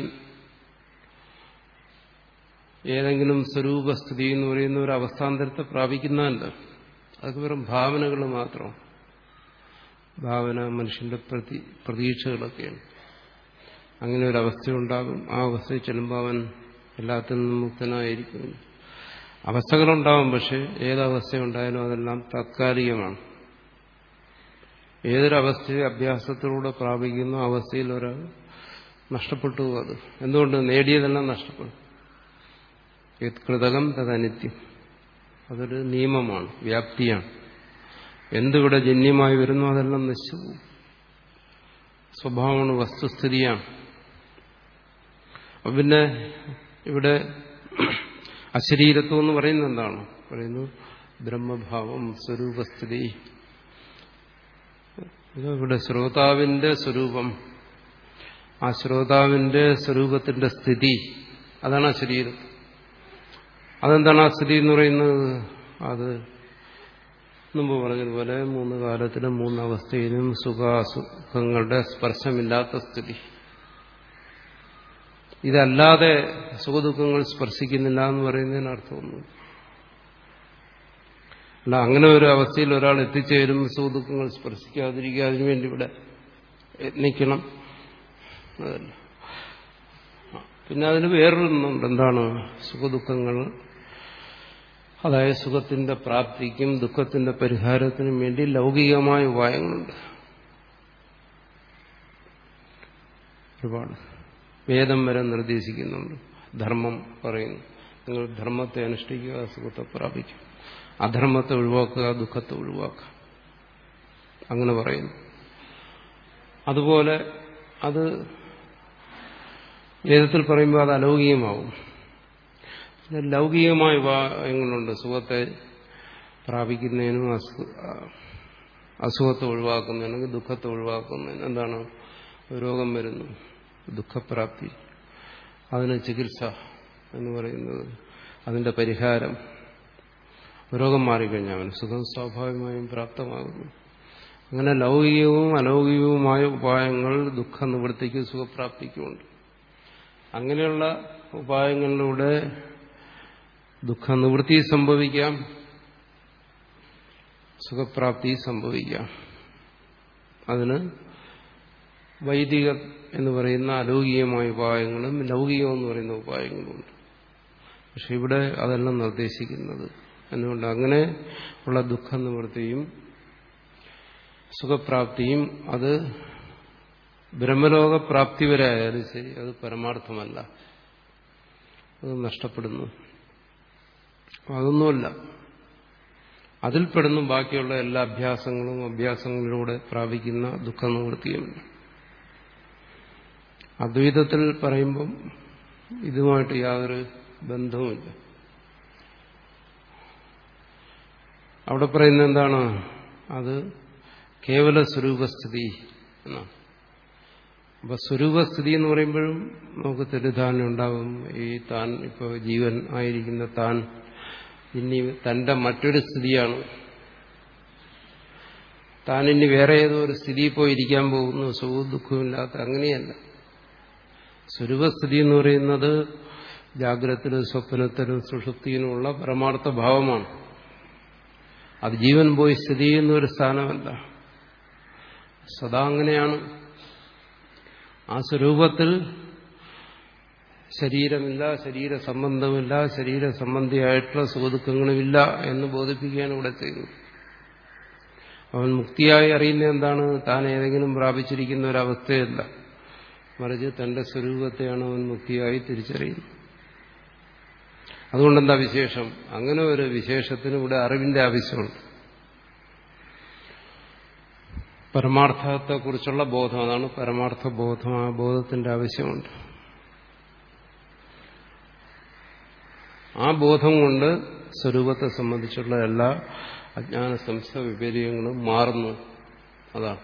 ഏതെങ്കിലും സ്വരൂപസ്ഥിതി എന്ന് പറയുന്ന ഒരു അവസ്ഥാന്തരത്തെ പ്രാപിക്കുന്നതല്ല അതൊക്കെ വെറും ഭാവനകൾ മാത്രം ഭാവന മനുഷ്യന്റെ പ്രതി പ്രതീക്ഷകളൊക്കെയാണ് അങ്ങനെ ഒരു അവസ്ഥയുണ്ടാകും ആ അവസ്ഥയിൽ ചെല്ലുമ്പോൾ അവൻ എല്ലാത്തിൽ നിന്നും മുക്തനായിരിക്കും അവസ്ഥകളുണ്ടാവും പക്ഷെ ഏതവസ്ഥയുണ്ടായാലും അതെല്ലാം താത്കാലികമാണ് ഏതൊരവസ്ഥയെ അഭ്യാസത്തിലൂടെ പ്രാപിക്കുന്ന അവസ്ഥയിൽ ഒരാൾ നഷ്ടപ്പെട്ടു അത് എന്തുകൊണ്ട് നേടിയതെല്ലാം നഷ്ടപ്പെടും കൃതകം തദനിത്യം അതൊരു നിയമമാണ് വ്യാപ്തിയാണ് എന്തിവിടെ ജന്യമായി വരുന്നു അതെല്ലാം നശിച്ചു പോകും സ്വഭാവമാണ് വസ്തുസ്ഥിതിയാണ് പിന്നെ ഇവിടെ അശരീരത്വം എന്ന് പറയുന്നത് എന്താണ് പറയുന്നു ബ്രഹ്മഭാവം സ്വരൂപസ്ഥിതി ഇവിടെ ശ്രോതാവിന്റെ സ്വരൂപം ആ ശ്രോതാവിന്റെ സ്വരൂപത്തിന്റെ സ്ഥിതി അതാണ് ആ ശരീരം അതെന്താണ് ആ സ്ഥിതി എന്ന് പറയുന്നത് അത് മുമ്പ് പറഞ്ഞതുപോലെ മൂന്ന് കാലത്തിലും മൂന്നവസ്ഥയിലും സുഖാസുഖങ്ങളുടെ സ്പർശമില്ലാത്ത സ്ഥിതി ഇതല്ലാതെ സുഖദുഃഖങ്ങൾ സ്പർശിക്കുന്നില്ല എന്ന് പറയുന്നതിന് അർത്ഥമൊന്നും അല്ല അങ്ങനെ ഒരു അവസ്ഥയിൽ ഒരാൾ എത്തിച്ചേരും സുഖദുഃഖങ്ങൾ സ്പർശിക്കാതിരിക്കുക അതിനുവേണ്ടി ഇവിടെ യത്നിക്കണം അതല്ല പിന്നെ അതിന് വേറൊന്നുണ്ട് എന്താണ് സുഖദുഃഖങ്ങൾ അതായത് സുഖത്തിന്റെ പ്രാപ്തിക്കും ദുഃഖത്തിന്റെ പരിഹാരത്തിനും വേണ്ടി ലൗകികമായ ഉപായങ്ങളുണ്ട് ഒരുപാട് വേദം വരെ നിർദ്ദേശിക്കുന്നുണ്ട് ധർമ്മം പറയുന്നു നിങ്ങൾ ധർമ്മത്തെ അനുഷ്ഠിക്കുക സുഖത്തെ പ്രാപിക്കും അധർമ്മത്തെ ഒഴിവാക്കുക ദുഃഖത്തെ ഒഴിവാക്കുക അങ്ങനെ പറയുന്നു അതുപോലെ അത് വേദത്തിൽ പറയുമ്പോൾ അത് അലൗകികമാവും ലൗകികമായ ഉപായങ്ങളുണ്ട് സുഖത്തെ പ്രാപിക്കുന്നതിനും അസുഖത്തെ ഒഴിവാക്കുന്നതിനും ദുഃഖത്തെ ഒഴിവാക്കുന്നതിനും എന്താണ് രോഗം വരുന്നു ദുഃഖപ്രാപ്തി അതിന് ചികിത്സ എന്ന് പറയുന്നത് അതിന്റെ പരിഹാരം രോഗം മാറിക്കഴിഞ്ഞാൽ അവന് സുഖം സ്വാഭാവികമായും പ്രാപ്തമാകുന്നു അങ്ങനെ ലൗകികവും അലൗകികവുമായ ഉപായങ്ങൾ ദുഃഖ നിവൃത്തിക്കും സുഖപ്രാപ്തിക്കുമുണ്ട് അങ്ങനെയുള്ള ഉപായങ്ങളിലൂടെ ദുഃഖ നിവൃത്തി സംഭവിക്കാം സുഖപ്രാപ്തി സംഭവിക്കാം അതിന് വൈദിക എന്ന് പറയുന്ന അലൗകികമായ ഉപായങ്ങളും ലൗകികം എന്ന് പറയുന്ന ഉപായങ്ങളുമുണ്ട് പക്ഷെ ഇവിടെ അതെല്ലാം നിർദ്ദേശിക്കുന്നത് എന്നുകൊണ്ട് അങ്ങനെ ഉള്ള ദുഃഖ നിവൃത്തിയും സുഖപ്രാപ്തിയും അത് ബ്രഹ്മലോകപ്രാപ്തി വരെ ആയാലും ശരി അത് പരമാർത്ഥമല്ല അത് നഷ്ടപ്പെടുന്നു അതൊന്നുമല്ല അതിൽപ്പെടുന്നു ബാക്കിയുള്ള എല്ലാ അഭ്യാസങ്ങളും അഭ്യാസങ്ങളിലൂടെ പ്രാപിക്കുന്ന ദുഃഖ നിവൃത്തിയുമില്ല അദ്വൈതത്തിൽ പറയുമ്പം ഇതുമായിട്ട് യാതൊരു ബന്ധവുമില്ല അവിടെ പറയുന്നത് എന്താണ് അത് കേവല സ്വരൂപസ്ഥിതി എന്നാണ് അപ്പൊ സ്വരൂപസ്ഥിതി എന്ന് പറയുമ്പോഴും നമുക്ക് തെറ്റിദ്ധാരണ ഉണ്ടാകും ഈ താൻ ഇപ്പോൾ ജീവൻ ആയിരിക്കുന്ന താൻ ഇനി തന്റെ മറ്റൊരു സ്ഥിതിയാണ് താൻ ഇനി വേറെ ഏതോ ഒരു സ്ഥിതി പോയി ഇരിക്കാൻ പോകുന്നു സുഖവും ദുഃഖവുമില്ലാത്ത അങ്ങനെയല്ല സ്വരൂപസ്ഥിതി എന്ന് പറയുന്നത് ജാഗ്രതത്തിലും സ്വപ്നത്തിലും സുഷുപ്തിയിലുമുള്ള പരമാർത്ഥ ഭാവമാണ് അത് ജീവൻ പോയി സ്ഥിതി ചെയ്യുന്ന ഒരു സ്ഥാനമല്ല സദാ അങ്ങനെയാണ് ആ സ്വരൂപത്തിൽ ശരീരമില്ല ശരീര സംബന്ധമില്ല ശരീര സംബന്ധിയായിട്ടുള്ള സുഖദുഃഖങ്ങളുമില്ല എന്ന് ബോധിപ്പിക്കുകയാണ് ഇവിടെ ചെയ്യുന്നത് അവൻ മുക്തിയായി അറിയുന്ന എന്താണ് താൻ ഏതെങ്കിലും പ്രാപിച്ചിരിക്കുന്ന ഒരവസ്ഥയല്ല മറിച്ച് തന്റെ സ്വരൂപത്തെയാണ് അവൻ മുക്തിയായി തിരിച്ചറിയുന്നത് അതുകൊണ്ടെന്താ വിശേഷം അങ്ങനെ ഒരു വിശേഷത്തിന് ഇവിടെ അറിവിന്റെ ആവശ്യമുണ്ട് പരമാർത്ഥത്തെക്കുറിച്ചുള്ള ബോധം അതാണ് പരമാർത്ഥ ബോധം ആ ബോധത്തിന്റെ ആവശ്യമുണ്ട് ആ ബോധം കൊണ്ട് സ്വരൂപത്തെ സംബന്ധിച്ചുള്ള എല്ലാ അജ്ഞാന സംശയ വിപര്യങ്ങളും മാറുന്നു അതാണ്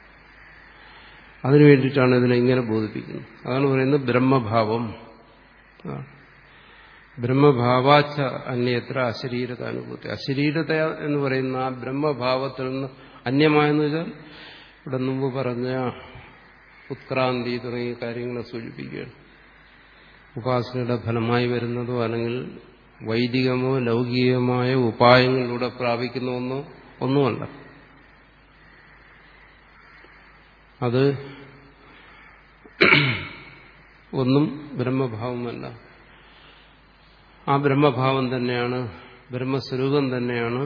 അതിനു വേണ്ടിയിട്ടാണ് ഇതിനെ ഇങ്ങനെ ബോധിപ്പിക്കുന്നത് അതാണ് പറയുന്നത് ബ്രഹ്മഭാവം ബ്രഹ്മഭാവാച്ച അന്യത്ര അശരീരത അനുഭൂതി അശരീരത എന്ന് പറയുന്ന ആ ബ്രഹ്മഭാവത്തിൽ നിന്ന് അന്യമായെന്ന് വെച്ചാൽ ഇവിടെ മുമ്പ് പറഞ്ഞ ഉത്ക്രാന്തി തുടങ്ങിയ കാര്യങ്ങളെ സൂചിപ്പിക്കുകയാണ് ഉപാസനയുടെ ഫലമായി വരുന്നതോ അല്ലെങ്കിൽ വൈദികമോ ലൗകികമായ ഉപായങ്ങളിലൂടെ പ്രാപിക്കുന്ന ഒന്നോ ഒന്നുമല്ല അത് ഒന്നും ബ്രഹ്മഭാവമല്ല ആ ബ്രഹ്മഭാവം തന്നെയാണ് ബ്രഹ്മസ്വരൂപം തന്നെയാണ്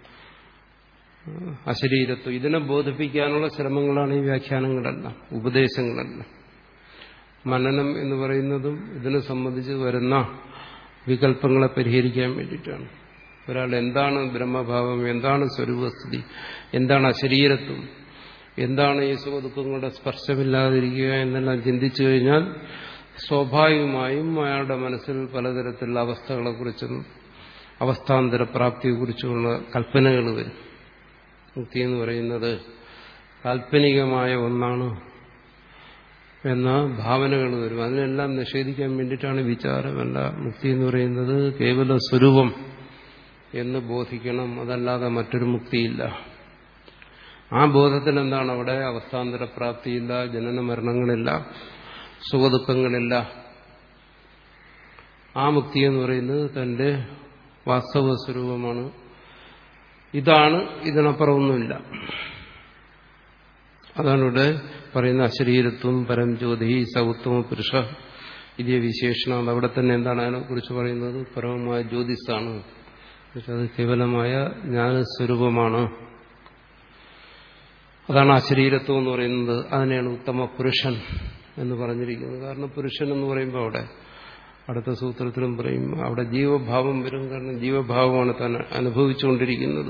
അശരീരത്വം ഇതിനെ ബോധിപ്പിക്കാനുള്ള ശ്രമങ്ങളാണ് ഈ വ്യാഖ്യാനങ്ങളെല്ലാം ഉപദേശങ്ങളെല്ലാം മനനം എന്ന് പറയുന്നതും ഇതിനെ സംബന്ധിച്ച് വരുന്ന വികല്പങ്ങളെ പരിഹരിക്കാൻ വേണ്ടിയിട്ടാണ് ഒരാൾ എന്താണ് ബ്രഹ്മഭാവം എന്താണ് സ്വരൂപസ്ഥിതി എന്താണ് അശരീരത്വം എന്താണ് ഈ സുഖദുഃഖങ്ങളുടെ സ്പർശമില്ലാതിരിക്കുക എന്നെല്ലാം ചിന്തിച്ചു കഴിഞ്ഞാൽ സ്വാഭാവികമായും അയാളുടെ മനസ്സിൽ പലതരത്തിലുള്ള അവസ്ഥകളെക്കുറിച്ചും അവസ്ഥാന്തര പ്രാപ്തിയെക്കുറിച്ചുമുള്ള കൽപ്പനകൾ വരും മുക്തി എന്ന് പറയുന്നത് കാൽപ്പനികമായ ഒന്നാണ് എന്ന ഭാവനകൾ വരും അതിനെല്ലാം നിഷേധിക്കാൻ വേണ്ടിയിട്ടാണ് വിചാരമല്ല മുക്തി എന്ന് പറയുന്നത് കേവല സ്വരൂപം എന്ന് ബോധിക്കണം അതല്ലാതെ മറ്റൊരു മുക്തിയില്ല ആ ബോധത്തിൽ എന്താണ് അവിടെ അവസ്ഥാന്തര പ്രാപ്തിയില്ല ജനന മരണങ്ങളില്ല സുഖദുഃഖങ്ങളില്ല ആ മുക്തി എന്ന് പറയുന്നത് തന്റെ വാസ്തവ സ്വരൂപമാണ് ഇതാണ് ഇതിനപ്പുറമൊന്നുമില്ല അതാണ് ഇവിടെ പറയുന്ന അശരീരത്വം പരം ജ്യോതി സൗത്തമ പുരുഷ ഇതേ വിശേഷണം അത് അവിടെ തന്നെ എന്താണ് അതിനെക്കുറിച്ച് പറയുന്നത് പരമമായ ജ്യോതിസാണ് അത് കേവലമായ ജ്ഞാനസ്വരൂപമാണ് അതാണ് അശരീരത്വം എന്ന് പറയുന്നത് അതിനെയാണ് ഉത്തമ പുരുഷൻ എന്ന് പറഞ്ഞിരിക്കുന്നത് കാരണം പുരുഷൻ എന്ന് പറയുമ്പോൾ അവിടെ അടുത്ത സൂത്രത്തിലും പറയും അവിടെ ജീവഭാവം വരും കാരണം ജീവഭാവമാണ് താൻ അനുഭവിച്ചുകൊണ്ടിരിക്കുന്നത്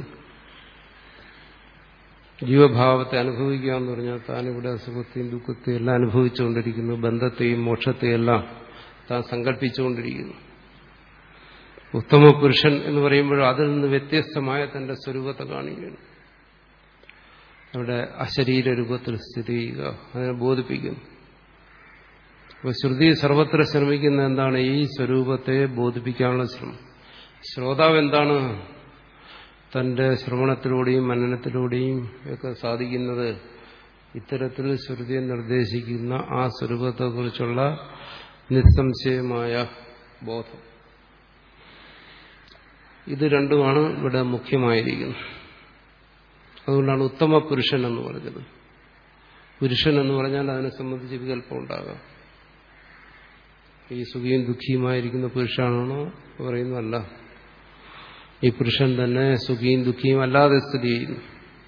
ജീവഭാവത്തെ അനുഭവിക്കുക എന്ന് പറഞ്ഞാൽ താൻ ഇവിടെ സുഖത്തെയും ദുഃഖത്തെയും എല്ലാം അനുഭവിച്ചുകൊണ്ടിരിക്കുന്നു ബന്ധത്തെയും മോക്ഷത്തെയും എല്ലാം താൻ സങ്കല്പിച്ചുകൊണ്ടിരിക്കുന്നു ഉത്തമ പുരുഷൻ എന്ന് പറയുമ്പോൾ അതിൽ നിന്ന് വ്യത്യസ്തമായ തന്റെ സ്വരൂപത്തെ കാണിക്കുകയാണ് അവിടെ അശരീര രൂപത്തിൽ സ്ഥിതി ചെയ്യുക അതിനെ ബോധിപ്പിക്കുന്നു അപ്പൊ ശ്രുതി സർവത്ര ശ്രമിക്കുന്ന എന്താണ് ഈ സ്വരൂപത്തെ ബോധിപ്പിക്കാനുള്ള ശ്രമം ശ്രോതാവ് എന്താണ് തന്റെ ശ്രവണത്തിലൂടെയും മനനത്തിലൂടെയും ഒക്കെ സാധിക്കുന്നത് ഇത്തരത്തിൽ ശ്രുതിയെ നിർദ്ദേശിക്കുന്ന ആ സ്വരൂപത്തെക്കുറിച്ചുള്ള നിസ്സംശയമായ ബോധം ഇത് രണ്ടുമാണ് ഇവിടെ മുഖ്യമായിരിക്കുന്നത് അതുകൊണ്ടാണ് ഉത്തമ പുരുഷൻ എന്ന് പറഞ്ഞത് പുരുഷൻ എന്ന് പറഞ്ഞാൽ അതിനെ സംബന്ധിച്ച് വികല്പം ഉണ്ടാകാം ഈ സുഖിയും ദുഃഖിയുമായിരിക്കുന്ന പുരുഷനാണോ പറയുന്നതല്ല ഈ പുരുഷൻ തന്നെ സുഖിയും ദുഃഖിയും അല്ലാതെ സ്ഥിതി ചെയ്യുന്നു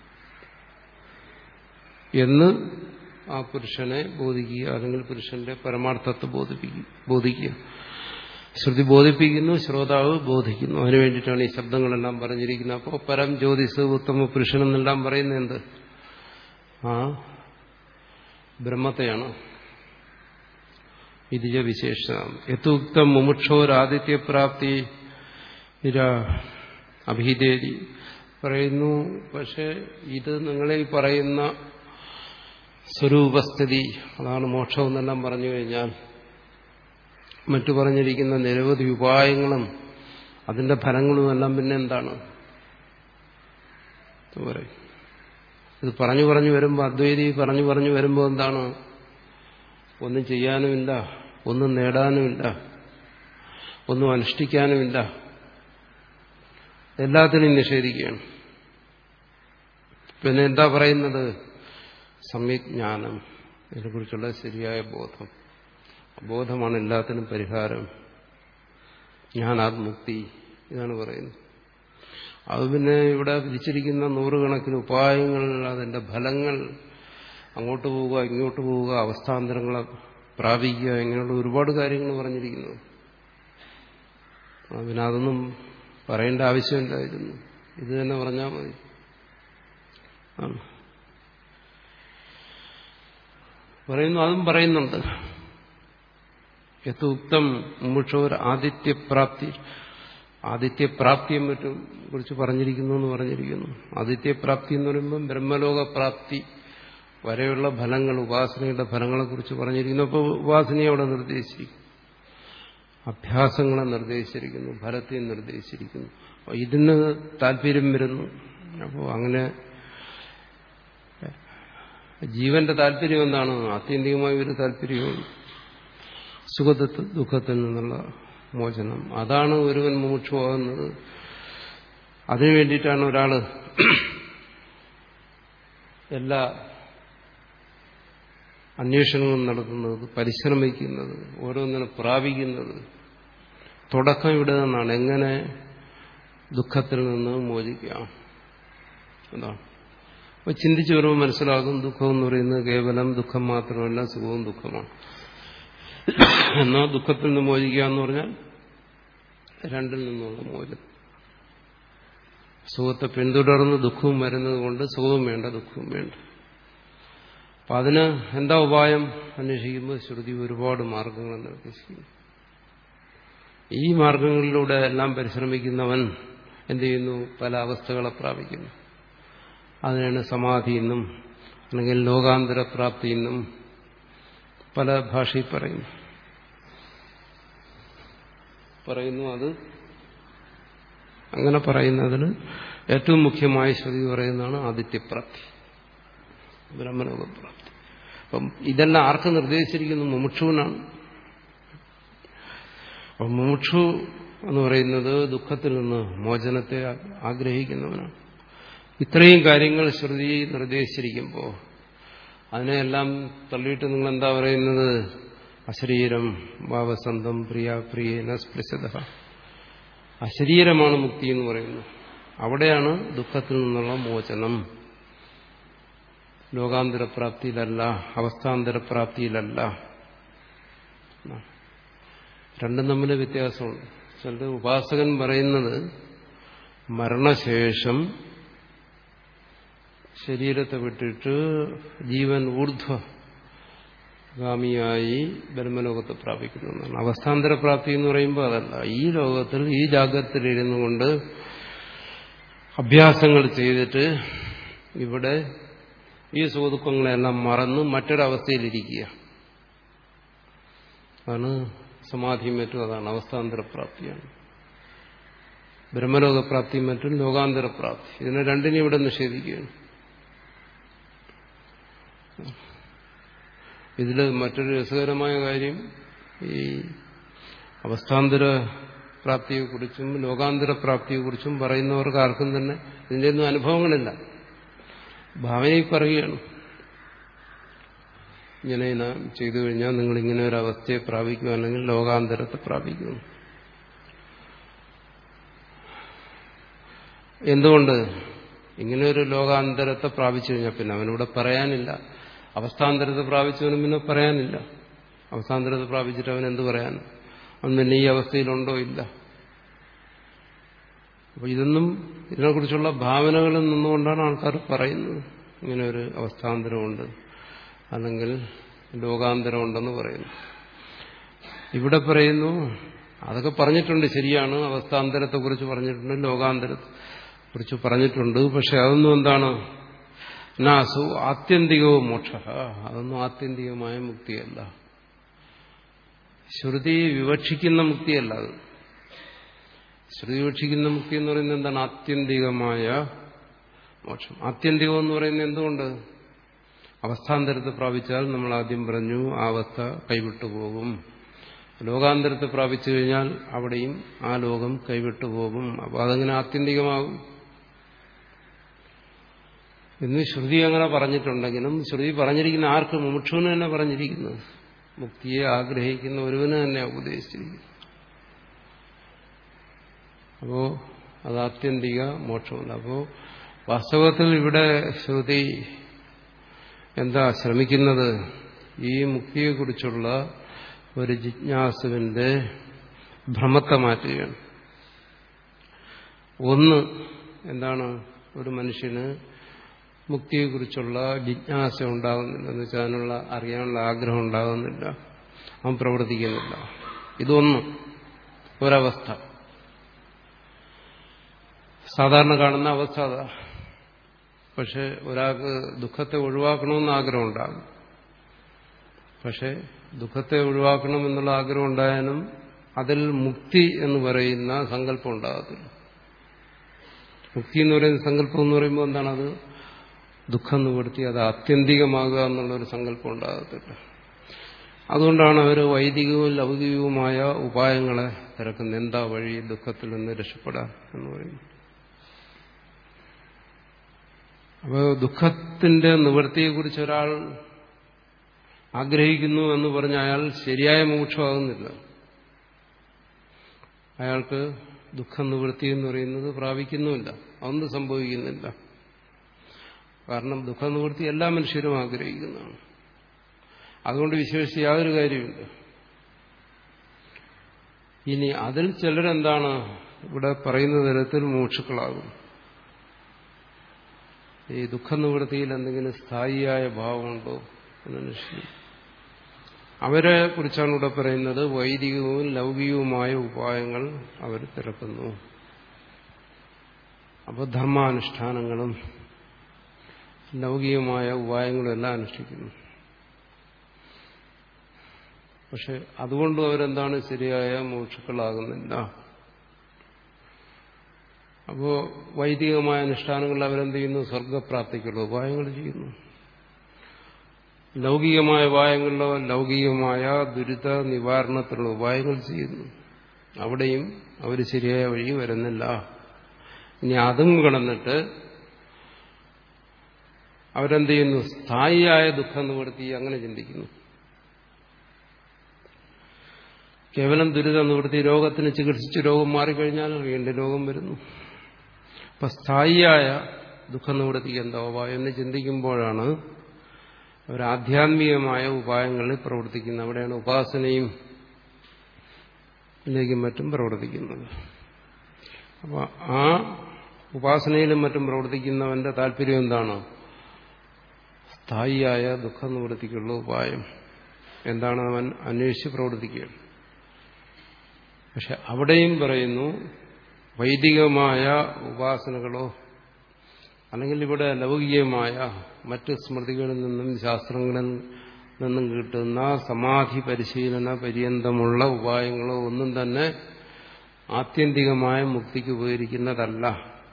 എന്ന് ആ പുരുഷനെ ബോധിക്കുക അല്ലെങ്കിൽ പുരുഷന്റെ പരമാർത്ഥത്തെ ബോധിപ്പിക്കുക ബോധിക്കുക ശ്രുതി ബോധിപ്പിക്കുന്നു ശ്രോതാവ് ബോധിക്കുന്നു അതിനു വേണ്ടിയിട്ടാണ് ഈ ശബ്ദങ്ങളെല്ലാം പറഞ്ഞിരിക്കുന്നത് അപ്പോൾ പരം ജ്യോതിസ് ഉത്തമ പുരുഷൻ എന്നെല്ലാം പറയുന്നത് എന്ത് ആ ബ്രഹ്മത്തെയാണ് ഇതിജ വിശേഷണം യഥുക്തം മുമുക്ഷോരാദിത്യപ്രാപ്തി അഭിഹിതേരി പറയുന്നു പക്ഷെ ഇത് നിങ്ങളെ പറയുന്ന സ്വരൂപസ്ഥിതി അതാണ് മോക്ഷം എന്നെല്ലാം പറഞ്ഞു കഴിഞ്ഞാൽ മറ്റു പറഞ്ഞിരിക്കുന്ന നിരവധി ഉപായങ്ങളും അതിന്റെ ഫലങ്ങളും എല്ലാം പിന്നെ എന്താണ് പറയും ഇത് പറഞ്ഞു പറഞ്ഞു വരുമ്പോൾ അദ്വൈതി പറഞ്ഞു പറഞ്ഞു വരുമ്പോൾ എന്താണ് ഒന്നും ചെയ്യാനുമില്ല ഒന്നും നേടാനുമില്ല ഒന്നും അനുഷ്ഠിക്കാനുമില്ല എല്ലാത്തിനെയും നിഷേധിക്കുകയാണ് പിന്നെ എന്താ പറയുന്നത് സമ്യജ്ഞാനം ഇതിനെക്കുറിച്ചുള്ള ശരിയായ ബോധം ബോധമാണ് എല്ലാത്തിനും പരിഹാരം ജ്ഞാനാത്മുക്തി ഇതാണ് പറയുന്നത് അത് പിന്നെ ഇവിടെ വിധിച്ചിരിക്കുന്ന നൂറുകണക്കിന് ഉപായങ്ങൾ അതിന്റെ ഫലങ്ങൾ അങ്ങോട്ട് പോവുക ഇങ്ങോട്ട് പോവുക അവസ്ഥാന്തരങ്ങളെ പ്രാപിക്കുക ഇങ്ങനെയുള്ള ഒരുപാട് കാര്യങ്ങൾ പറഞ്ഞിരിക്കുന്നു പിന്നെ അതൊന്നും പറയേണ്ട ആവശ്യമില്ലായിരുന്നു ഇത് തന്നെ പറഞ്ഞാൽ മതി പറയുന്നു അതും പറയുന്നുണ്ട് യഥോക്തം മുമുക്ഷോർ ആദിത്യപ്രാപ്തി ആദിത്യപ്രാപ്തിയെ മറ്റും കുറിച്ച് പറഞ്ഞിരിക്കുന്നു എന്ന് പറഞ്ഞിരിക്കുന്നു ആദിത്യപ്രാപ്തി എന്ന് പറയുമ്പോൾ ബ്രഹ്മലോകപ്രാപ്തി വരെയുള്ള ഫലങ്ങൾ ഉപാസനയുടെ ഫലങ്ങളെ കുറിച്ച് പറഞ്ഞിരിക്കുന്നു അപ്പോൾ ഉപാസനയെ അവിടെ നിർദ്ദേശിക്കും അഭ്യാസങ്ങളെ നിർദ്ദേശിച്ചിരിക്കുന്നു ഫലത്തെ നിർദ്ദേശിച്ചിരിക്കുന്നു അപ്പോൾ ഇതിന് താല്പര്യം വരുന്നു അപ്പോൾ അങ്ങനെ ജീവന്റെ താല്പര്യം എന്താണ് ആത്യന്തികമായ ഒരു താല്പര്യവും സുഖത്തിൽ ദുഃഖത്തിൽ നിന്നുള്ള മോചനം അതാണ് ഒരുവൻ മുമുക്ഷുവാകുന്നത് അതിനു വേണ്ടിയിട്ടാണ് ഒരാൾ എല്ലാ അന്വേഷണങ്ങളും നടത്തുന്നത് പരിശ്രമിക്കുന്നത് ഓരോന്നിനെ പ്രാപിക്കുന്നത് തുടക്കം ഇവിടെ നിന്നാണ് എങ്ങനെ ദുഃഖത്തിൽ നിന്ന് മോചിക്കാം അതാണ് അപ്പൊ ചിന്തിച്ചു വരുമ്പോൾ മനസ്സിലാകും ദുഃഖം എന്ന് പറയുന്നത് കേവലം ദുഃഖം മാത്രമല്ല സുഖവും ദുഃഖമാണ് എന്നാൽ ദുഃഖത്തിൽ നിന്ന് മോചിക്കുക എന്ന് പറഞ്ഞാൽ രണ്ടിൽ നിന്നുള്ള മോചനം സുഖത്തെ പിന്തുടർന്ന് ദുഃഖവും വരുന്നത് കൊണ്ട് സുഖവും വേണ്ട ദുഃഖവും വേണ്ട അപ്പൊ അതിന് എന്താ ഉപായം അന്വേഷിക്കുമ്പോൾ ശ്രുതി ഒരുപാട് മാർഗങ്ങൾ നിർദ്ദേശിക്കുന്നു ഈ മാർഗങ്ങളിലൂടെ എല്ലാം പരിശ്രമിക്കുന്നവൻ എന്ത് ചെയ്യുന്നു പല അവസ്ഥകളെ പ്രാപിക്കുന്നു അതിനാണ് സമാധി എന്നും അല്ലെങ്കിൽ ലോകാന്തര പ്രാപ്തി എന്നും പല ഭാഷയിൽ പറയുന്നു പറയുന്നു അത് അങ്ങനെ പറയുന്നതിന് ഏറ്റവും മുഖ്യമായ ശ്രുതി പറയുന്നതാണ് ആദിത്യപ്രാപ്തി ബ്രഹ്മലോകപ്രാപ്തി അപ്പം ഇതെല്ലാം ആർക്ക് നിർദ്ദേശിച്ചിരിക്കുന്നു മുമുക്ഷുവിനാണ് അപ്പം മുമുക്ഷു എന്ന് പറയുന്നത് ദുഃഖത്തിൽ നിന്ന് മോചനത്തെ ആഗ്രഹിക്കുന്നവനാണ് ഇത്രയും കാര്യങ്ങൾ ശ്രുതി നിർദ്ദേശിച്ചിരിക്കുമ്പോൾ അതിനെല്ലാം തള്ളിയിട്ട് നിങ്ങൾ എന്താ പറയുന്നത് അശരീരം ഭാവസന്തം പ്രിയ പ്രിയേന സ്പൃശത അശരീരമാണ് മുക്തി എന്ന് പറയുന്നത് അവിടെയാണ് ദുഃഖത്തിൽ നിന്നുള്ള മോചനം ലോകാന്തരപ്രാപ്തിയിലല്ല അവസ്ഥാന്തരപ്രാപ്തിയിലല്ല രണ്ടും തമ്മിൽ വ്യത്യാസമുണ്ട് ചിലത് ഉപാസകൻ പറയുന്നത് മരണശേഷം ശരീരത്തെ വിട്ടിട്ട് ജീവൻ ഊർധ്വഗാമിയായി ബ്രഹ്മലോകത്തെ പ്രാപിക്കുന്നു എന്നാണ് അവസ്ഥാന്തര പ്രാപ്തി എന്ന് പറയുമ്പോൾ അതല്ല ഈ ലോകത്തിൽ ഈ ജാഗ്രതയിലിരുന്നു കൊണ്ട് അഭ്യാസങ്ങൾ ചെയ്തിട്ട് ഇവിടെ ഈ സുഖദുഃഖങ്ങളെല്ലാം മറന്ന് മറ്റൊരവസ്ഥയിലിരിക്കുക അതാണ് സമാധിയും മറ്റും അതാണ് അവസ്ഥാന്തരപ്രാപ്തിയാണ് ബ്രഹ്മലോകപ്രാപ്തിയും മറ്റും ലോകാന്തരപ്രാപ്തി ഇതിനെ രണ്ടിനും ഇവിടെ നിഷേധിക്കുകയാണ് ഇതിൽ മറ്റൊരു രസകരമായ കാര്യം ഈ അവസ്ഥാന്തര പ്രാപ്തിയെക്കുറിച്ചും ലോകാന്തര പ്രാപ്തിയെക്കുറിച്ചും പറയുന്നവർക്ക് ആർക്കും തന്നെ ഇതിൻ്റെ ഒന്നും അനുഭവങ്ങളില്ല ഭാവനയിൽ പറയുകയാണ് ഇങ്ങനെ ചെയ്തു കഴിഞ്ഞാൽ നിങ്ങൾ ഇങ്ങനെ ഒരു അവസ്ഥയെ പ്രാപിക്കുക അല്ലെങ്കിൽ ലോകാന്തരത്തെ പ്രാപിക്കുന്നു എന്തുകൊണ്ട് ഇങ്ങനെ ഒരു ലോകാന്തരത്തെ പ്രാപിച്ചു കഴിഞ്ഞാൽ പിന്നെ അവനിവിടെ പറയാനില്ല അവസ്ഥാന്തരത്തെ പ്രാപിച്ചവനും പിന്നെ പറയാനില്ല അവസ്ഥാന്തരത്തെ പ്രാപിച്ചിട്ട് അവൻ എന്ത് പറയാൻ അവൻ പിന്നെ ഈ അവസ്ഥയിലുണ്ടോ ഇല്ല അപ്പൊ ഇതൊന്നും ഇതിനെക്കുറിച്ചുള്ള ഭാവനകളിൽ നിന്നുകൊണ്ടാണ് ആൾക്കാർ പറയുന്നത് ഇങ്ങനെ ഒരു അവസ്ഥാന്തരമുണ്ട് അല്ലെങ്കിൽ ലോകാന്തരമുണ്ടെന്ന് പറയുന്നു ഇവിടെ പറയുന്നു അതൊക്കെ പറഞ്ഞിട്ടുണ്ട് ശരിയാണ് അവസ്ഥാന്തരത്തെക്കുറിച്ച് പറഞ്ഞിട്ടുണ്ട് ലോകാന്തരത്തെ കുറിച്ച് പറഞ്ഞിട്ടുണ്ട് പക്ഷെ അതൊന്നും എന്താണ് നാസു ആത്യന്തികവും മോക്ഷ അതൊന്നും ആത്യന്തികമായ മുക്തിയല്ല ശ്രുതി വിവക്ഷിക്കുന്ന മുക്തിയല്ല അത് ശ്രുതി വിവക്ഷിക്കുന്ന മുക്തി എന്ന് പറയുന്നത് എന്താണ് ആത്യന്തികമായ മോക്ഷം ആത്യന്തികം എന്ന് പറയുന്നത് എന്തുകൊണ്ട് അവസ്ഥാന്തരത്തെ പ്രാപിച്ചാൽ നമ്മൾ ആദ്യം പറഞ്ഞു ആ അവസ്ഥ കൈവിട്ടു പോകും ലോകാന്തരത്തെ പ്രാപിച്ചു കഴിഞ്ഞാൽ അവിടെയും ആ ലോകം കൈവിട്ടു പോകും അപ്പോൾ അതങ്ങനെ ആത്യന്തികമാകും എന്ന് ശ്രുതി അങ്ങനെ പറഞ്ഞിട്ടുണ്ടെങ്കിലും ശ്രുതി പറഞ്ഞിരിക്കുന്ന ആർക്ക് മുമുക്ഷുവിന് തന്നെ പറഞ്ഞിരിക്കുന്നത് മുക്തിയെ ആഗ്രഹിക്കുന്ന ഒരുവന് തന്നെ ഉപദേശിച്ചിരിക്കുന്നു അപ്പോ അത് ആത്യന്തിക മോക്ഷമല്ല അപ്പോ വാസ്തവത്തിൽ ഇവിടെ ശ്രുതി എന്താ ശ്രമിക്കുന്നത് ഈ മുക്തിയെക്കുറിച്ചുള്ള ഒരു ജിജ്ഞാസുവിന്റെ ഭ്രമത്തെ മാറ്റുകയാണ് ഒന്ന് എന്താണ് ഒരു മനുഷ്യന് മുക്തിയെക്കുറിച്ചുള്ള ജിജ്ഞാസ ഉണ്ടാകുന്നില്ല എന്ന് വെച്ചാൽ അതിനുള്ള അറിയാനുള്ള ആഗ്രഹം ഉണ്ടാകുന്നില്ല അവൻ പ്രവർത്തിക്കുന്നില്ല ഇതൊന്ന് ഒരവസ്ഥ സാധാരണ കാണുന്ന അവസ്ഥ അതാ പക്ഷെ ഒരാൾക്ക് ദുഃഖത്തെ ഒഴിവാക്കണമെന്ന് ആഗ്രഹം ഉണ്ടാകും പക്ഷെ ദുഃഖത്തെ ഒഴിവാക്കണം എന്നുള്ള ആഗ്രഹം ഉണ്ടായാലും അതിൽ മുക്തി എന്ന് പറയുന്ന സങ്കല്പം ഉണ്ടാകത്തില്ല മുക്തി എന്ന് പറയുന്ന സങ്കല്പം എന്ന് പറയുമ്പോൾ എന്താണ് അത് ദുഃഖം നിവർത്തി അത് ആത്യന്തികമാകുക എന്നുള്ളൊരു സങ്കല്പം ഉണ്ടാകത്തില്ല അതുകൊണ്ടാണ് അവർ വൈദികവും ലൗകികവുമായ ഉപായങ്ങളെ തിരക്കുന്നത് എന്താ വഴി ദുഃഖത്തിൽ നിന്ന് രക്ഷപ്പെടാൻ എന്ന് പറയുന്നു അപ്പോൾ ദുഃഖത്തിന്റെ നിവൃത്തിയെക്കുറിച്ച് ഒരാൾ ആഗ്രഹിക്കുന്നു എന്ന് പറഞ്ഞ അയാൾ ശരിയായ മോക്ഷമാകുന്നില്ല അയാൾക്ക് ദുഃഖം നിവൃത്തി എന്ന് പറയുന്നത് പ്രാപിക്കുന്നുമില്ല അതൊന്നും സംഭവിക്കുന്നില്ല കാരണം ദുഃഖ നിവൃത്തി എല്ലാ മനുഷ്യരും ആഗ്രഹിക്കുന്നതാണ് അതുകൊണ്ട് വിശേഷിച്ച് യാതൊരു കാര്യമില്ല ഇനി അതിൽ ചിലരെന്താണ് ഇവിടെ പറയുന്ന തരത്തിൽ മോക്ഷുക്കളാകും ഈ ദുഃഖ നിവൃത്തിയിൽ എന്തെങ്കിലും സ്ഥായിയായ ഭാവമുണ്ടോ എന്നന്വേഷിക്കും അവരെ കുറിച്ചാണ് ഇവിടെ പറയുന്നത് വൈദികവും ലൗകികവുമായ ഉപായങ്ങൾ അവർ തിരക്കുന്നു അപ്പോൾ ധർമാനുഷ്ഠാനങ്ങളും ലൗകികമായ ഉപായങ്ങളും എല്ലാം അനുഷ്ഠിക്കുന്നു പക്ഷെ അതുകൊണ്ടും അവരെന്താണ് ശരിയായ മോക്ഷുക്കളാകുന്നില്ല അപ്പോ വൈദികമായ അനുഷ്ഠാനങ്ങളിൽ അവരെന്ത് ചെയ്യുന്നു സ്വർഗപ്രാപ്തിക്കുള്ള ഉപായങ്ങൾ ചെയ്യുന്നു ലൗകികമായ ഉപായങ്ങളിലോ ലൗകികമായ ദുരിത നിവാരണത്തിലുള്ള ഉപായങ്ങൾ ചെയ്യുന്നു അവിടെയും അവർ ശരിയായ വഴി വരുന്നില്ല ഇനി അതും കിടന്നിട്ട് അവരെന്ത് ചെയ്യുന്നു സ്ഥായിയായ ദുഃഖം നിവൃത്തി അങ്ങനെ ചിന്തിക്കുന്നു കേവലം ദുരിതം നിവൃത്തി രോഗത്തിന് ചികിത്സിച്ച് രോഗം മാറിക്കഴിഞ്ഞാൽ വീണ്ടും രോഗം വരുന്നു അപ്പൊ സ്ഥായിയായ ദുഃഖം നിവൃത്തിക്ക് എന്താ ഉപായം എന്ന് ചിന്തിക്കുമ്പോഴാണ് അവർ ആധ്യാത്മികമായ ഉപായങ്ങളിൽ പ്രവർത്തിക്കുന്നത് അവിടെയാണ് ഉപാസനയും ലേക്കും മറ്റും പ്രവർത്തിക്കുന്നത് അപ്പോൾ ആ ഉപാസനയിലും മറ്റും പ്രവർത്തിക്കുന്നവന്റെ താല്പര്യം എന്താണ് സ്ഥായിയായ ദുഃഖ നിവൃത്തിക്കുള്ള ഉപായം എന്താണ് അവൻ അന്വേഷിച്ച് പ്രവർത്തിക്കുകയാണ് പക്ഷെ അവിടെയും പറയുന്നു വൈദികമായ ഉപാസനകളോ അല്ലെങ്കിൽ ഇവിടെ ലൗകികമായ മറ്റ് സ്മൃതികളിൽ നിന്നും ശാസ്ത്രങ്ങളിൽ നിന്നും കിട്ടുന്ന സമാധി പരിശീലന പര്യന്തമുള്ള ഉപായങ്ങളോ ഒന്നും തന്നെ ആത്യന്തികമായ മുക്തിക്ക് ഉപകരിക്കുന്നതല്ല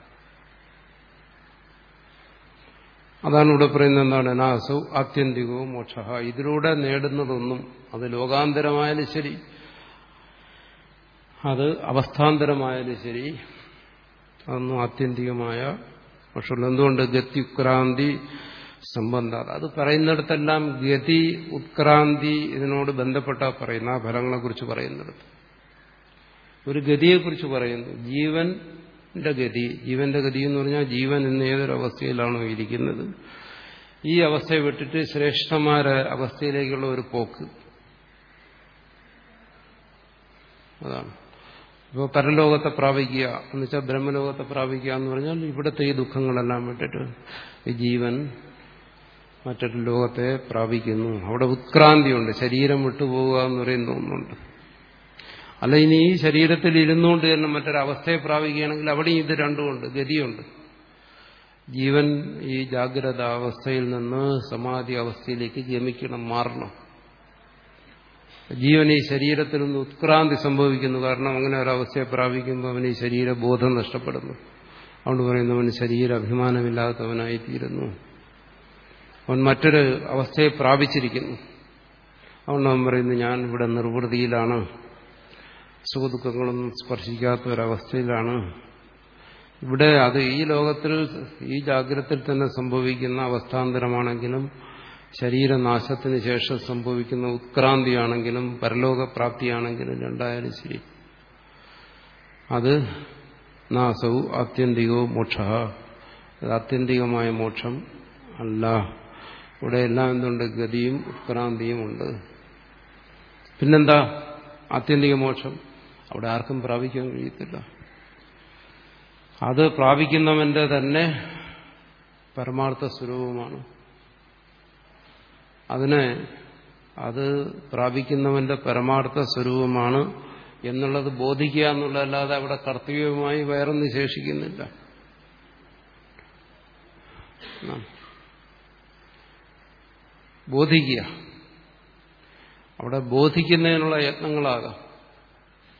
അതാണ് ഇവിടെ പറയുന്നത് എന്താണ് നാസൗ ആത്യന്തികവും മോക്ഷ ഇതിലൂടെ നേടുന്നതൊന്നും അത് ലോകാന്തരമായാലും ശരി അത് അവസ്ഥാന്തരമായാലും ശരി അതൊന്നും ആത്യന്തികമായ മോക്ഷമുള്ള എന്തുകൊണ്ട് ഗതി ഉത്ക്രാന്തി സംബന്ധ അത് പറയുന്നിടത്തെല്ലാം ഗതി ഉത്ക്രാന്തി ഇതിനോട് ബന്ധപ്പെട്ട പറയുന്ന ആ ഫലങ്ങളെക്കുറിച്ച് പറയുന്നിടത്ത് ഒരു ഗതിയെക്കുറിച്ച് പറയുന്നു ജീവന്റെ ഗതി ജീവന്റെ ഗതി എന്ന് പറഞ്ഞാൽ ജീവൻ ഇന്ന് ഏതൊരവസ്ഥയിലാണോ ഇരിക്കുന്നത് ഈ അവസ്ഥയെ വിട്ടിട്ട് ശ്രേഷ്ഠമായ അവസ്ഥയിലേക്കുള്ള ഒരു പോക്ക് അതാണ് ഇപ്പോൾ പരലോകത്തെ പ്രാപിക്കുക എന്ന് വെച്ചാൽ ബ്രഹ്മലോകത്തെ പ്രാപിക്കുക എന്ന് പറഞ്ഞാൽ ഇവിടുത്തെ ഈ ദുഃഖങ്ങളെല്ലാം വിട്ടിട്ട് ഈ ജീവൻ മറ്റൊരു ലോകത്തെ പ്രാപിക്കുന്നു അവിടെ ഉത്ക്രാന്തിയുണ്ട് ശരീരം വിട്ടുപോവുക എന്ന് പറയുന്ന ഒന്നുണ്ട് അല്ല ഇനി ഈ ശരീരത്തിൽ ഇരുന്നുകൊണ്ട് തന്നെ മറ്റൊരവസ്ഥയെ പ്രാപിക്കുകയാണെങ്കിൽ അവിടെയും ഇത് രണ്ടുമുണ്ട് ഗതിയുണ്ട് ജീവൻ ഈ ജാഗ്രത അവസ്ഥയിൽ നിന്ന് സമാധി അവസ്ഥയിലേക്ക് ഗമിക്കണം മാറണം ജീവൻ ഈ ശരീരത്തിൽ നിന്ന് ഉത്ക്രാന്തി സംഭവിക്കുന്നു കാരണം അങ്ങനെ ഒരവസ്ഥയെ പ്രാപിക്കുമ്പോൾ അവന് ഈ ശരീരബോധം നഷ്ടപ്പെടുന്നു അതുകൊണ്ട് പറയുന്നു അവന് ശരീര അഭിമാനമില്ലാത്തവനായിത്തീരുന്നു അവൻ മറ്റൊരു അവസ്ഥയെ പ്രാപിച്ചിരിക്കുന്നു അതുകൊണ്ട് അവൻ പറയുന്നു ഞാൻ ഇവിടെ നിർവൃതിയിലാണ് സുഖദുഃഖങ്ങളൊന്നും സ്പർശിക്കാത്ത ഒരവസ്ഥയിലാണ് ഇവിടെ അത് ഈ ലോകത്തിൽ ഈ ജാഗ്രതയിൽ തന്നെ സംഭവിക്കുന്ന അവസ്ഥാന്തരമാണെങ്കിലും ശരീരനാശത്തിന് ശേഷം സംഭവിക്കുന്ന ഉത്ക്രാന്തിയാണെങ്കിലും പരലോകപ്രാപ്തിയാണെങ്കിലും രണ്ടായാലും ശരി അത് നാസവും ആത്യന്തികവും മോക്ഷ ആത്യന്തികമായ മോക്ഷം അല്ല ഇവിടെ എല്ലാം എന്തുണ്ട് ഗതിയും ഉത്ക്രാന്തിയും ഉണ്ട് പിന്നെന്താ ആത്യന്തിക മോക്ഷം അവിടെ ആർക്കും പ്രാപിക്കാൻ കഴിയത്തില്ല അത് പ്രാപിക്കുന്നവന്റെ തന്നെ പരമാർത്ഥ സ്വരൂപമാണ് അതിനെ അത് പ്രാപിക്കുന്നവന്റെ പരമാർത്ഥ സ്വരൂപമാണ് എന്നുള്ളത് ബോധിക്കുക എന്നുള്ളതല്ലാതെ അവിടെ കർത്തവ്യമായി വേറൊന്നും ശേഷിക്കുന്നില്ല ബോധിക്കുക അവിടെ ബോധിക്കുന്നതിനുള്ള യത്നങ്ങളാകാം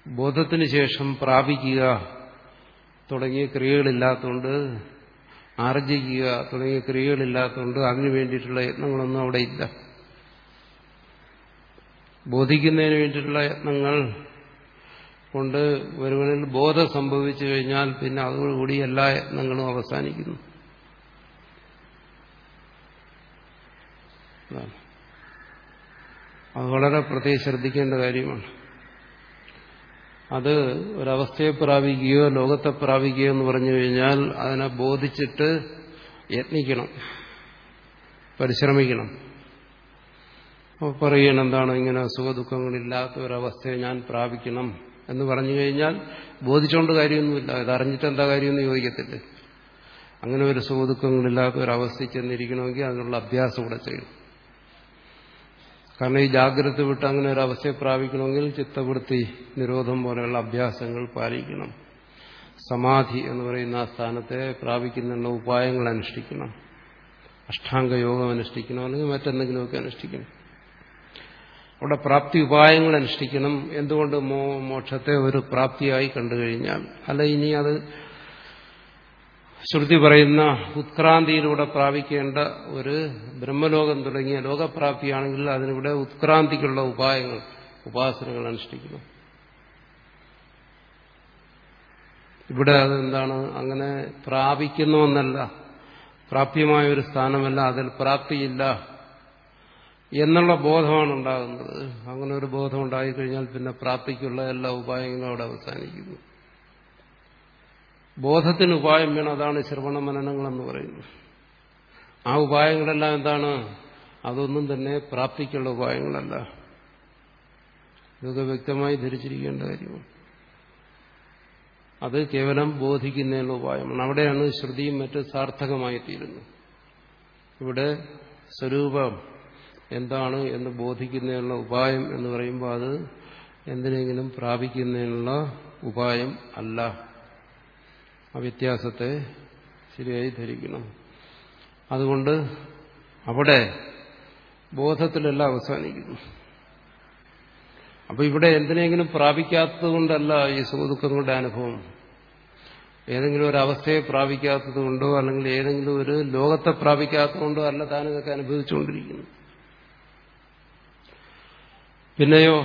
ബോധത്തിന് ശേഷം പ്രാപിക്കുക തുടങ്ങിയ ക്രിയകളില്ലാത്തതുകൊണ്ട് ആർജിക്കുക തുടങ്ങിയ ക്രിയകളില്ലാത്തതുകൊണ്ട് അതിനു വേണ്ടിയിട്ടുള്ള യത്നങ്ങളൊന്നും അവിടെ ഇല്ല ബോധിക്കുന്നതിന് വേണ്ടിയിട്ടുള്ള യത്നങ്ങൾ കൊണ്ട് ഒരുവനിൽ ബോധം സംഭവിച്ചു കഴിഞ്ഞാൽ പിന്നെ അതോടുകൂടി എല്ലാ യത്നങ്ങളും അവസാനിക്കുന്നു അത് വളരെ പ്രത്യേകം ശ്രദ്ധിക്കേണ്ട കാര്യമാണ് അത് ഒരവസ്ഥയെ പ്രാപിക്കുകയോ ലോകത്തെ പ്രാപിക്കുകയോ എന്ന് പറഞ്ഞു കഴിഞ്ഞാൽ അതിനെ ബോധിച്ചിട്ട് യത്നിക്കണം പരിശ്രമിക്കണം അപ്പോൾ പറയണം എന്താണ് ഇങ്ങനെ സുഖദുഃഖങ്ങളില്ലാത്ത ഒരവസ്ഥയെ ഞാൻ പ്രാപിക്കണം എന്ന് പറഞ്ഞു കഴിഞ്ഞാൽ ബോധിച്ചുകൊണ്ട് കാര്യമൊന്നുമില്ല ഇത് അറിഞ്ഞിട്ട് എന്താ കാര്യമെന്ന് ചോദിക്കത്തില്ല അങ്ങനെ ഒരു സുഖദുഃഖങ്ങളില്ലാത്ത ഒരവസ്ഥയിൽ ചെന്നിരിക്കണമെങ്കിൽ അതിനുള്ള അഭ്യാസം കൂടെ ചെയ്യണം കാരണം ഈ ജാഗ്രത വിട്ട് അങ്ങനെ ഒരു അവസ്ഥയെ പ്രാപിക്കണമെങ്കിൽ ചിത്തവൃത്തി നിരോധം പോലെയുള്ള അഭ്യാസങ്ങൾ പാലിക്കണം സമാധി എന്ന് പറയുന്ന ആ സ്ഥാനത്തെ പ്രാപിക്കുന്നതിനുള്ള ഉപായങ്ങൾ അനുഷ്ഠിക്കണം അഷ്ടാംഗ യോഗം അനുഷ്ഠിക്കണം അല്ലെങ്കിൽ മറ്റെന്തെങ്കിലുമൊക്കെ അനുഷ്ഠിക്കണം അവിടെ പ്രാപ്തി ഉപായങ്ങൾ അനുഷ്ഠിക്കണം എന്തുകൊണ്ട് മോ മോക്ഷത്തെ ഒരു പ്രാപ്തിയായി കണ്ടു കഴിഞ്ഞാൽ അല്ല ഇനി അത് ശ്രുതി പറയുന്ന ഉത്ക്രാന്തിയിലൂടെ പ്രാപിക്കേണ്ട ഒരു ബ്രഹ്മലോകം തുടങ്ങിയ ലോകപ്രാപ്തിയാണെങ്കിൽ അതിനിവിടെ ഉത്ക്രാന്തിക്കുള്ള ഉപായങ്ങൾ ഉപാസനകൾ അനുഷ്ഠിക്കണം ഇവിടെ അതെന്താണ് അങ്ങനെ പ്രാപിക്കുന്നുവെന്നല്ല പ്രാപ്യമായ ഒരു സ്ഥാനമല്ല അതിൽ പ്രാപ്തിയില്ല എന്നുള്ള ബോധമാണ് ഉണ്ടാകുന്നത് അങ്ങനെ ഒരു ബോധം ഉണ്ടായിക്കഴിഞ്ഞാൽ പിന്നെ പ്രാപ്തിക്കുള്ള എല്ലാ ഉപായങ്ങളും അവിടെ അവസാനിക്കുന്നു ബോധത്തിന് ഉപായം വേണം അതാണ് ശ്രവണ മനനങ്ങളെന്ന് പറയുന്നത് ആ ഉപായങ്ങളെല്ലാം എന്താണ് അതൊന്നും തന്നെ പ്രാപ്തിക്കുള്ള ഉപായങ്ങളല്ല ഇതൊക്കെ വ്യക്തമായി ധരിച്ചിരിക്കേണ്ട കാര്യമാണ് അത് കേവലം ബോധിക്കുന്നതിനുള്ള ഉപായമാണ് അവിടെയാണ് ശ്രുതിയും മറ്റ് സാർത്ഥകമായി തീരുന്നത് ഇവിടെ സ്വരൂപം എന്താണ് എന്ന് ബോധിക്കുന്നതിനുള്ള ഉപായം എന്ന് പറയുമ്പോൾ അത് എന്തിനെങ്കിലും പ്രാപിക്കുന്നതിനുള്ള ഉപായം അല്ല ആ വ്യത്യാസത്തെ ശരിയായി ധരിക്കണം അതുകൊണ്ട് അവിടെ ബോധത്തിലെല്ലാം അവസാനിക്കുന്നു അപ്പൊ ഇവിടെ എന്തിനെങ്കിലും പ്രാപിക്കാത്തതുകൊണ്ടല്ല ഈ സുഖദുഃഖങ്ങളുടെ അനുഭവം ഏതെങ്കിലും ഒരു അവസ്ഥയെ പ്രാപിക്കാത്തത് കൊണ്ടോ അല്ലെങ്കിൽ ഏതെങ്കിലും ഒരു ലോകത്തെ പ്രാപിക്കാത്തതുകൊണ്ടോ അല്ല താൻ ഇതൊക്കെ അനുഭവിച്ചുകൊണ്ടിരിക്കുന്നു പിന്നെയോ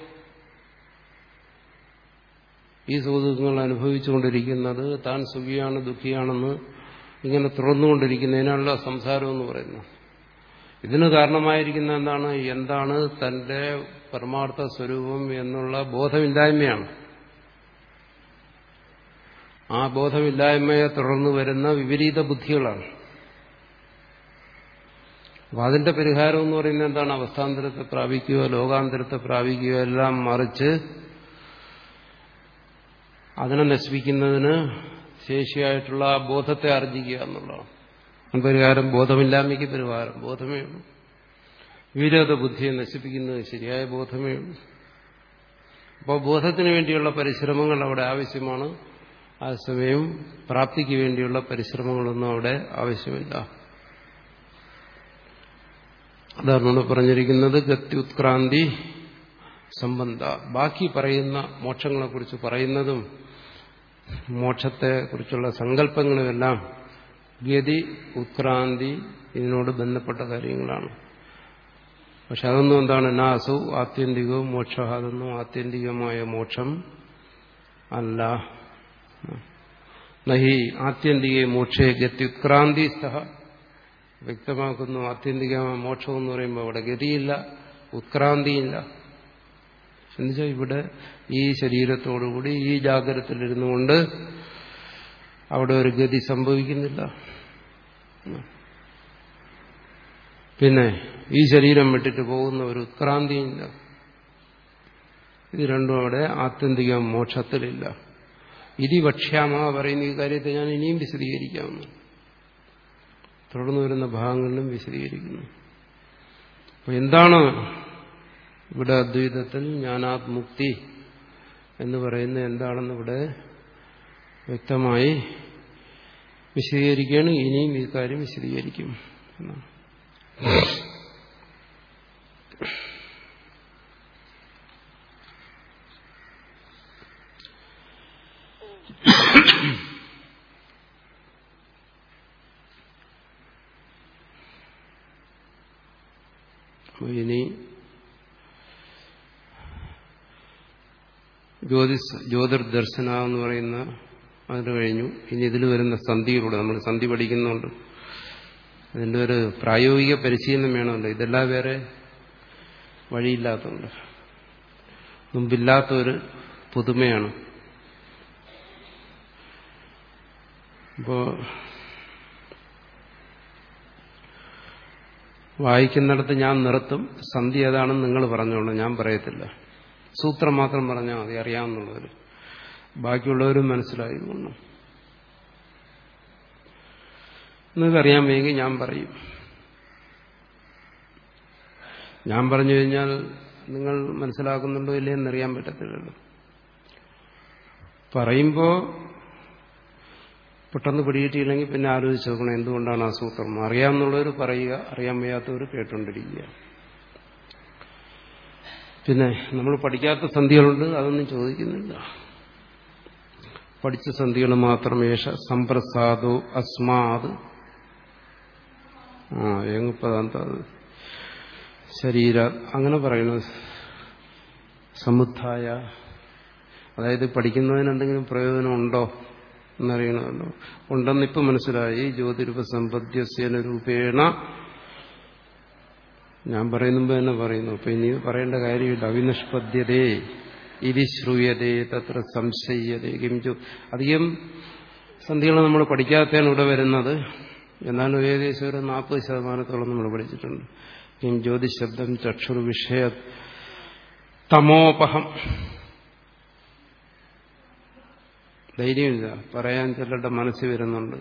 ഈ സുഖദുഃഖങ്ങൾ അനുഭവിച്ചുകൊണ്ടിരിക്കുന്നത് താൻ സുഖിയാണ് ദുഃഖിയാണെന്ന് ഇങ്ങനെ തുറന്നുകൊണ്ടിരിക്കുന്നതിനുള്ള സംസാരം എന്ന് പറയുന്നു ഇതിന് കാരണമായിരിക്കുന്ന എന്താണ് എന്താണ് തന്റെ പരമാർത്ഥ സ്വരൂപം എന്നുള്ള ബോധമില്ലായ്മയാണ് ആ ബോധമില്ലായ്മയെ തുടർന്ന് വരുന്ന വിപരീത ബുദ്ധികളാണ് അപ്പൊ അതിന്റെ പരിഹാരം എന്ന് പറയുന്നത് എന്താണ് അവസ്ഥാന്തരത്തെ പ്രാപിക്കുകയോ ലോകാന്തരത്തെ പ്രാപിക്കുകയോ എല്ലാം മറിച്ച് അതിനെ നശിപ്പിക്കുന്നതിന് ശേഷിയായിട്ടുള്ള ആ ബോധത്തെ ആർജിക്കുക എന്നുള്ളതാണ് പരിഹാരം ബോധമില്ലായ്മയ്ക്ക് പരിഹാരം ബോധമേ ഉള്ളൂ വിരോധ ബുദ്ധിയെ നശിപ്പിക്കുന്നത് ശരിയായ ബോധമേ ഉള്ളൂ അപ്പോൾ ബോധത്തിന് വേണ്ടിയുള്ള പരിശ്രമങ്ങൾ അവിടെ ആവശ്യമാണ് ആ സമയം പ്രാപ്തിക്ക് വേണ്ടിയുള്ള പരിശ്രമങ്ങളൊന്നും അവിടെ ആവശ്യമില്ല അതാണ് നമ്മൾ പറഞ്ഞിരിക്കുന്നത് ഗത്തി ഉത്ക്രാന്തി സംബന്ധ ബാക്കി പറയുന്ന മോക്ഷങ്ങളെക്കുറിച്ച് പറയുന്നതും മോക്ഷത്തെക്കുറിച്ചുള്ള സങ്കല്പങ്ങളുമെല്ലാം ഗതി ഉത്ക്രാന്തി ഇതിനോട് ബന്ധപ്പെട്ട കാര്യങ്ങളാണ് പക്ഷെ അതൊന്നും എന്താണ് നാസു ആത്യന്തികവും മോക്ഷ അതൊന്നും ആത്യന്തികമായ മോക്ഷം അല്ല നഹി ആത്യന്തിക മോക്ഷേ ഗത്യുത്ക്രാന്തി സഹ വ്യക്തമാക്കുന്നു ആത്യന്തികമായ മോക്ഷം എന്ന് പറയുമ്പോൾ അവിടെ ഗതിയില്ല ഉത്ക്രാന്തിയില്ല എന്നുവെച്ചാൽ ഇവിടെ ഈ ശരീരത്തോടുകൂടി ഈ ജാഗ്രതത്തിലിരുന്നു കൊണ്ട് അവിടെ ഒരു ഗതി സംഭവിക്കുന്നില്ല പിന്നെ ഈ ശരീരം വിട്ടിട്ട് പോകുന്ന ഒരു ഉത്ക്രാന്തിയില്ല ഇത് രണ്ടും അവിടെ ആത്യന്തിക മോക്ഷത്തിലില്ല ഇതി വക്ഷ്യാമ പറയുന്ന ഈ കാര്യത്തെ ഞാൻ ഇനിയും വിശദീകരിക്കാമെന്ന് തുടർന്നു വരുന്ന ഭാഗങ്ങളിലും വിശദീകരിക്കുന്നു അപ്പൊ എന്താണ് ഇവിടെ അദ്വൈതത്തിൽ ജ്ഞാനാത്മുക്തി എന്ന് പറയുന്നത് എന്താണെന്ന് ഇവിടെ വ്യക്തമായി വിശദീകരിക്കുകയാണ് ഇനിയും ഈ കാര്യം വിശദീകരിക്കും എന്നാണ് അപ്പോൾ ഇനി ജ്യോതിസ് ജ്യോതിർദർശന എന്ന് പറയുന്ന അത് കഴിഞ്ഞു ഇനി ഇതിൽ വരുന്ന സന്ധിയിലൂടെ നമ്മൾ സന്ധി പഠിക്കുന്നുണ്ട് അതിൻ്റെ ഒരു പ്രായോഗിക പരിശീലനം വേണമല്ലോ ഇതെല്ലാം വേറെ വഴിയില്ലാത്തതുണ്ട് മുമ്പില്ലാത്ത ഒരു പുതുമയാണ് അപ്പോ വായിക്കുന്നിടത്ത് ഞാൻ നിർത്തും സന്ധി ഏതാണെന്ന് നിങ്ങൾ പറഞ്ഞോളൂ ഞാൻ പറയത്തില്ല സൂത്രം മാത്രം പറഞ്ഞാൽ മതി അറിയാവുന്നുള്ളവർ ബാക്കിയുള്ളവരും മനസ്സിലായിരുന്നു നിങ്ങൾക്കറിയാൻ വയ്യെങ്കിൽ ഞാൻ പറയും ഞാൻ പറഞ്ഞു കഴിഞ്ഞാൽ നിങ്ങൾ മനസ്സിലാക്കുന്നുണ്ടോ ഇല്ലേ എന്നറിയാൻ പറ്റത്തില്ലല്ലോ പറയുമ്പോൾ പെട്ടെന്ന് പിടികിട്ടിയില്ലെങ്കിൽ പിന്നെ ആലോചിച്ച് നോക്കണം എന്തുകൊണ്ടാണ് ആ സൂത്രം അറിയാമെന്നുള്ളവർ പറയുക അറിയാൻ വയ്യാത്തവർ കേട്ടുകൊണ്ടിരിക്കുക പിന്നെ നമ്മൾ പഠിക്കാത്ത സന്ധികളുണ്ട് അതൊന്നും ചോദിക്കുന്നില്ല പഠിച്ച സന്ധികൾ മാത്രം യേശ സമ്പ്രസാദോ അസ്മാത് ആ ഏങ്ങപ്പതാന്ത ശരീര അങ്ങനെ പറയുന്നു സമുദ്ധായ അതായത് പഠിക്കുന്നതിന് എന്തെങ്കിലും പ്രയോജനമുണ്ടോ എന്നറിയണമല്ലോ ഉണ്ടെന്നിപ്പം മനസ്സിലായി ജ്യോതിരൂപ സമ്പദ്യസ്യന രൂപേണ ഞാൻ പറയുന്നുമ്പോ തന്നെ പറയുന്നു അപ്പൊ ഇനി പറയേണ്ട കാര്യമില്ല അവിനിഷ്പദ്യതേ ഇതി ശ്രൂയതേ തത്ര സംശയതേ കിഞ്ചു അധികം സന്ധികൾ നമ്മൾ പഠിക്കാത്തതാണ് ഇവിടെ വരുന്നത് എന്നാലും ഏകദേശം ഒരു നാൽപ്പത് ശതമാനത്തോളം നമ്മൾ പഠിച്ചിട്ടുണ്ട് കിം ജ്യോതിശബ്ദം ചക്ഷുർ വിഷയ തമോപഹം ധൈര്യമില്ല പറയാൻ ചിലരുടെ മനസ്സിൽ വരുന്നുണ്ട്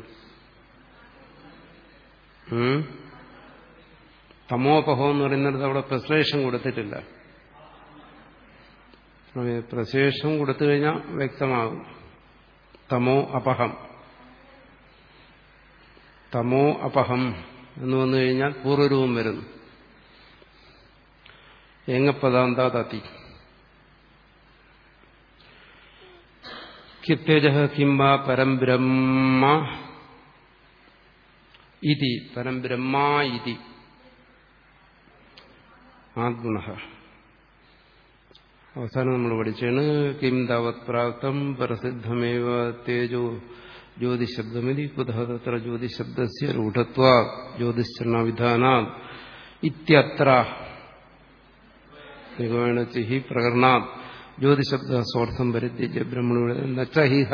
തമോപഹം എന്ന് പറയുന്നിടത്ത് അവിടെ പ്രസേഷം കൊടുത്തിട്ടില്ല പ്രശേഷം കൊടുത്തു കഴിഞ്ഞാൽ വ്യക്തമാകും തമോ അപഹം തമോ അപഹം എന്ന് വന്നു കഴിഞ്ഞാൽ പൂർവ്വരൂപം വരുന്നു ഏങ്ങപ്പദാന്താ തത്തി കിത്യജ കിംബ പരം ബ്രഹ്മ ഇതി പരം ബ്രഹ്മ ഇതി ആദ്ഗുണ അവസാനം നമ്മൾ പഠിച്ചാണ് കിം താവത് പ്രാപ്തം പ്രസിദ്ധമേവ തേജോ ജ്യോതിശബ്ദമിതി കുതഃ തത്ര ജ്യോതിശബ്ദസ്യ രൂഢത്വ ജ്യോതിശ്ചരണവിധാന ഇത്യത്ര നിഗമനചി പ്രകരണാത് ജ്യോതിശബ്ദ സ്വാർത്ഥം പരിത്യജ്യ ബ്രഹ്മണിയുടെ നച്ചഹിഹ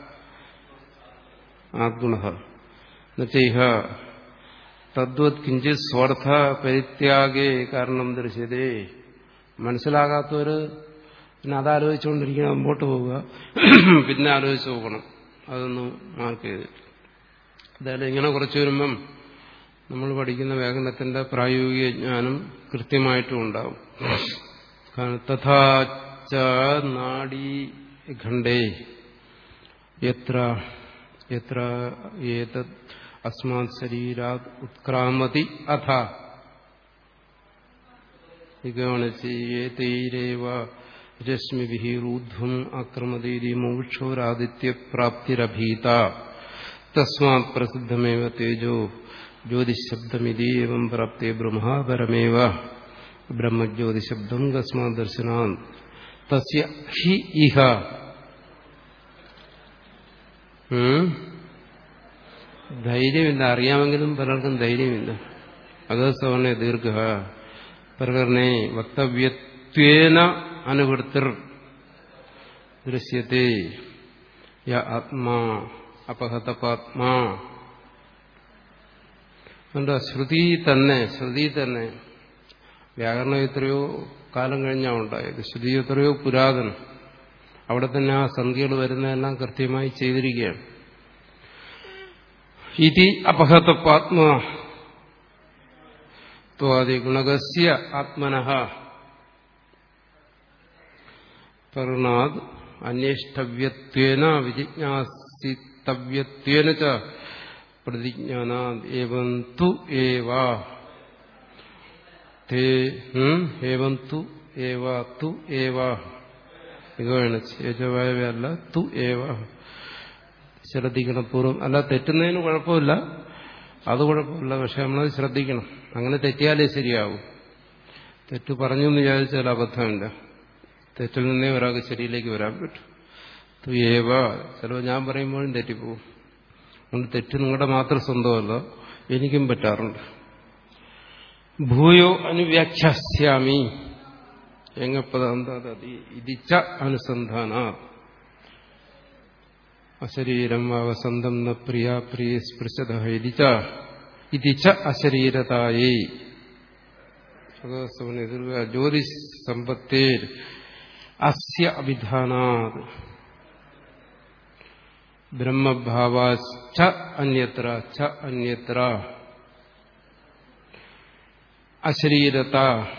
ആദ്ഗുണ നച്ചൈഹ തദ്വത് കിഞ്ചിത് സ്വാർത്ഥ പരിത്യാഗേ കാരണം ദൃശ്യതേ മനസ്സിലാകാത്തവര് പിന്നെ അതാലോചിച്ചുകൊണ്ടിരിക്കണം മുമ്പോട്ട് പോവുക പിന്നെ ആലോചിച്ച് നോക്കണം അതൊന്ന് മാർക്ക് ചെയ്തിട്ട് എന്തായാലും ഇങ്ങനെ കുറച്ച് വരുമ്പം നമ്മൾ പഠിക്കുന്ന വ്യാകരണത്തിന്റെ പ്രായോഗിക ജ്ഞാനം കൃത്യമായിട്ടും ഉണ്ടാവും തഥാച്ച നാഡീഖണ്ഡേ എത്ര എത്ര ഏതത് അസ്മാത് ശരീരാത് ഉത്ക്രാമതി അഥ ഏതൈരേവ രശ്മിഭി ഊർധ്വം ആക്രമതീതി മോക്ഷോരാദിത്യപ്രാപ്തിരഭീത തസ്മാത് പ്രസിദ്ധമേവ തേജോ ജ്യോതിശബ്ദമിതി എവം പ്രാപ്തേ ബ്രഹ്മാപരമേവ ബ്രഹ്മജ്യോതിശബ്ദം കസ്മാത് ദർശനാ തസ്യ ഹി ഇഹ ധൈര്യമില്ല അറിയാമെങ്കിലും പലർക്കും ധൈര്യമില്ല അത് സവർണ ദീർഘ പ്രകരണേ വക്തവ്യത്വേന അനുവൃത്തിർ ദൃശ്യത്തെ യ ആത്മാ അപഹതപാത്മാ അതുകൊണ്ട് ശ്രുതി തന്നെ ശ്രുതി തന്നെ വ്യാകരണം എത്രയോ കാലം കഴിഞ്ഞാണ് ഉണ്ടായത് ശ്രുതി എത്രയോ പുരാതനം അവിടെ തന്നെ ആ സംഖ്യകൾ വരുന്നതെല്ലാം കൃത്യമായി ചെയ്തിരിക്കുകയാണ് ഇതി അപഹതപാത്മ ത്വാദി ഗുണകസ്യ ആത്മനഃ കരുണാത് അന്വേഷ്ടവ്യത്വേന വിജിജ്ഞാസിത്തവ്യത്വേന ച പ്രതിജ്ഞാനാത് ഏവം തു ഏവ തേ ഏവം തു ഏവ തു ഏവ ഇതാണ് ചേച്ചവായവയല്ല തു ഏവ ശ്രദ്ധിക്കണം പൂർവ്വം അല്ല തെറ്റുന്നതിന് കുഴപ്പമില്ല അത് കുഴപ്പമില്ല പക്ഷെ നമ്മളത് ശ്രദ്ധിക്കണം അങ്ങനെ തെറ്റിയാലേ ശരിയാവും തെറ്റ് പറഞ്ഞു എന്ന് വിചാരിച്ചാൽ അബദ്ധമില്ല തെറ്റിൽ നിന്നേ ഒരാൾക്ക് ശരിയിലേക്ക് വരാൻ പറ്റും തുയേവ ചിലപ്പോൾ ഞാൻ പറയുമ്പോഴും തെറ്റിപ്പോവും അതുകൊണ്ട് തെറ്റ് നിങ്ങളുടെ മാത്രം സ്വന്തമല്ല എനിക്കും പറ്റാറുണ്ട് ഭൂയോ അനുവ്യാഖ്യാസ്യാമി എങ്ങപ്പദാന്തി ഇതിച്ച അനുസന്ധാന അശരീരം അവസന്തം ന പ്രിയ പ്രിയ സ്പൃശത ഇതിച്ച ഇതിച്ച അശരീരതായേ ജ്യോതിഷ് സമ്പത്തേർ അസ്യ അഭിധാനാത് ബ്രഹ്മഭാവാശ്ച അന്യത്ര ച അന്യത്ര അശരീരത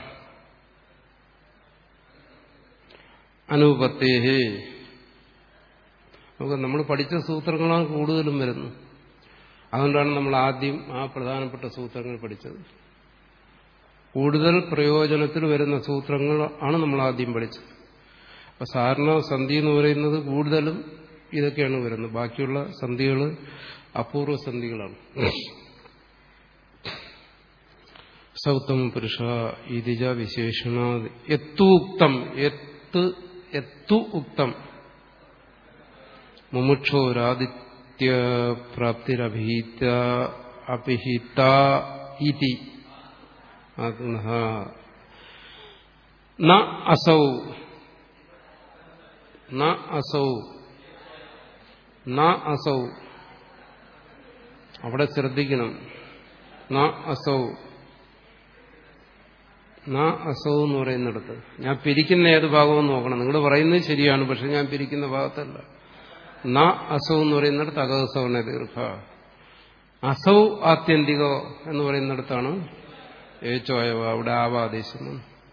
അനുപത്തേഹേ നമുക്ക് നമ്മൾ പഠിച്ച സൂത്രങ്ങളാണ് കൂടുതലും വരുന്നത് അതുകൊണ്ടാണ് നമ്മൾ ആദ്യം ആ പ്രധാനപ്പെട്ട സൂത്രങ്ങൾ പഠിച്ചത് കൂടുതൽ പ്രയോജനത്തിൽ വരുന്ന സൂത്രങ്ങൾ ആണ് നമ്മൾ ആദ്യം പഠിച്ചത് അപ്പൊ സാധാരണ സന്ധി എന്ന് പറയുന്നത് കൂടുതലും ഇതൊക്കെയാണ് വരുന്നത് ബാക്കിയുള്ള സന്ധികൾ അപൂർവ സന്ധികളാണ് സൗത്തമ പുരുഷ ഇതിജ വിശേഷണ എത്തൂക്തം എത്ത് എത്തു ഉക്തം മുമുക്ഷോരാദിത്യ പ്രാപ്തിരഭിഹിത അഭിഹിത ഇതി ന അസൗ ന അസൗ ന അസൗ അവിടെ ശ്രദ്ധിക്കണം ന അസൗ ന അസൗ എന്ന് പറയുന്നിടത്ത് ഞാൻ പിരിക്കുന്ന ഏത് ഭാഗമെന്ന് നോക്കണം നിങ്ങൾ പറയുന്നത് ശരിയാണ് പക്ഷെ ഞാൻ പിരിക്കുന്ന ഭാഗത്തല്ല ന അസൗ എന്ന് പറയുന്നിടത്ത് അകസൗന ദീർഘ അസൗ ആത്യന്തികോ എന്ന് പറയുന്നിടത്താണ് ഏച്ചോയവ അവിടെ ആവാദേശം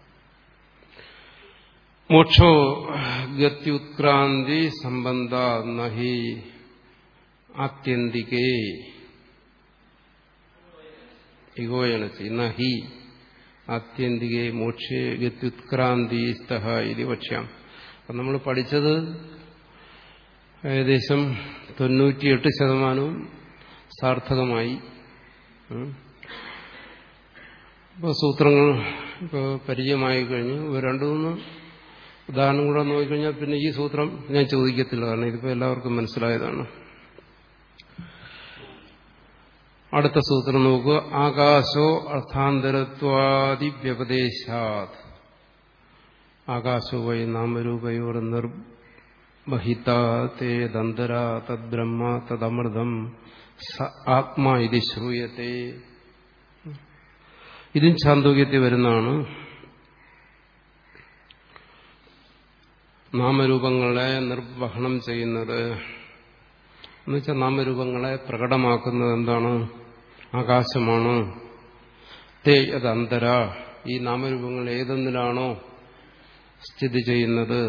മോക്ഷോ ഗത്യുത്ക്രാന്തി സംബന്ധ നഹി ആത്യന്തികേ ഇഗോയണച്ചി നഹി ആത്യന്തികേ മോക്ഷേ ഗത്യുത്ക്രാന്തി സ്തഹ ഇത് പക്ഷാം അപ്പം നമ്മൾ പഠിച്ചത് ഏകദേശം തൊണ്ണൂറ്റിയെട്ട് ശതമാനവും സാർത്ഥകമായി ഇപ്പോൾ സൂത്രങ്ങൾ ഇപ്പോൾ പരിചയമായി കഴിഞ്ഞു രണ്ടു മൂന്ന് ഉദാഹരണം കൂടെ നോക്കിക്കഴിഞ്ഞാൽ പിന്നെ ഈ സൂത്രം ഞാൻ ചോദിക്കത്തില്ല കാരണം ഇതിപ്പോൾ എല്ലാവർക്കും മനസ്സിലായതാണ് അടുത്ത സൂത്രം നോക്കുക ആകാശോ അർത്ഥാന്തരത്വാദി വ്യപദേശാത് ആകാശോ വൈ നാമരൂപയോർ നിർബഹിത തേദന്തര തദ്ബ്രഹ്മ തദമൃതം സ ആത്മാ ഇത് ശ്രൂയത്തെ ഇതും ചാന്തോക്യത്തിൽ വരുന്നതാണ് നാമരൂപങ്ങളെ നിർവഹണം ചെയ്യുന്നത് എന്നുവെച്ചാൽ നാമരൂപങ്ങളെ പ്രകടമാക്കുന്നത് എന്താണ് ആകാശമാണ് തേ അത് അന്തര ഈ നാമരൂപങ്ങൾ ഏതെന്നിലാണോ സ്ഥിതി ചെയ്യുന്നത്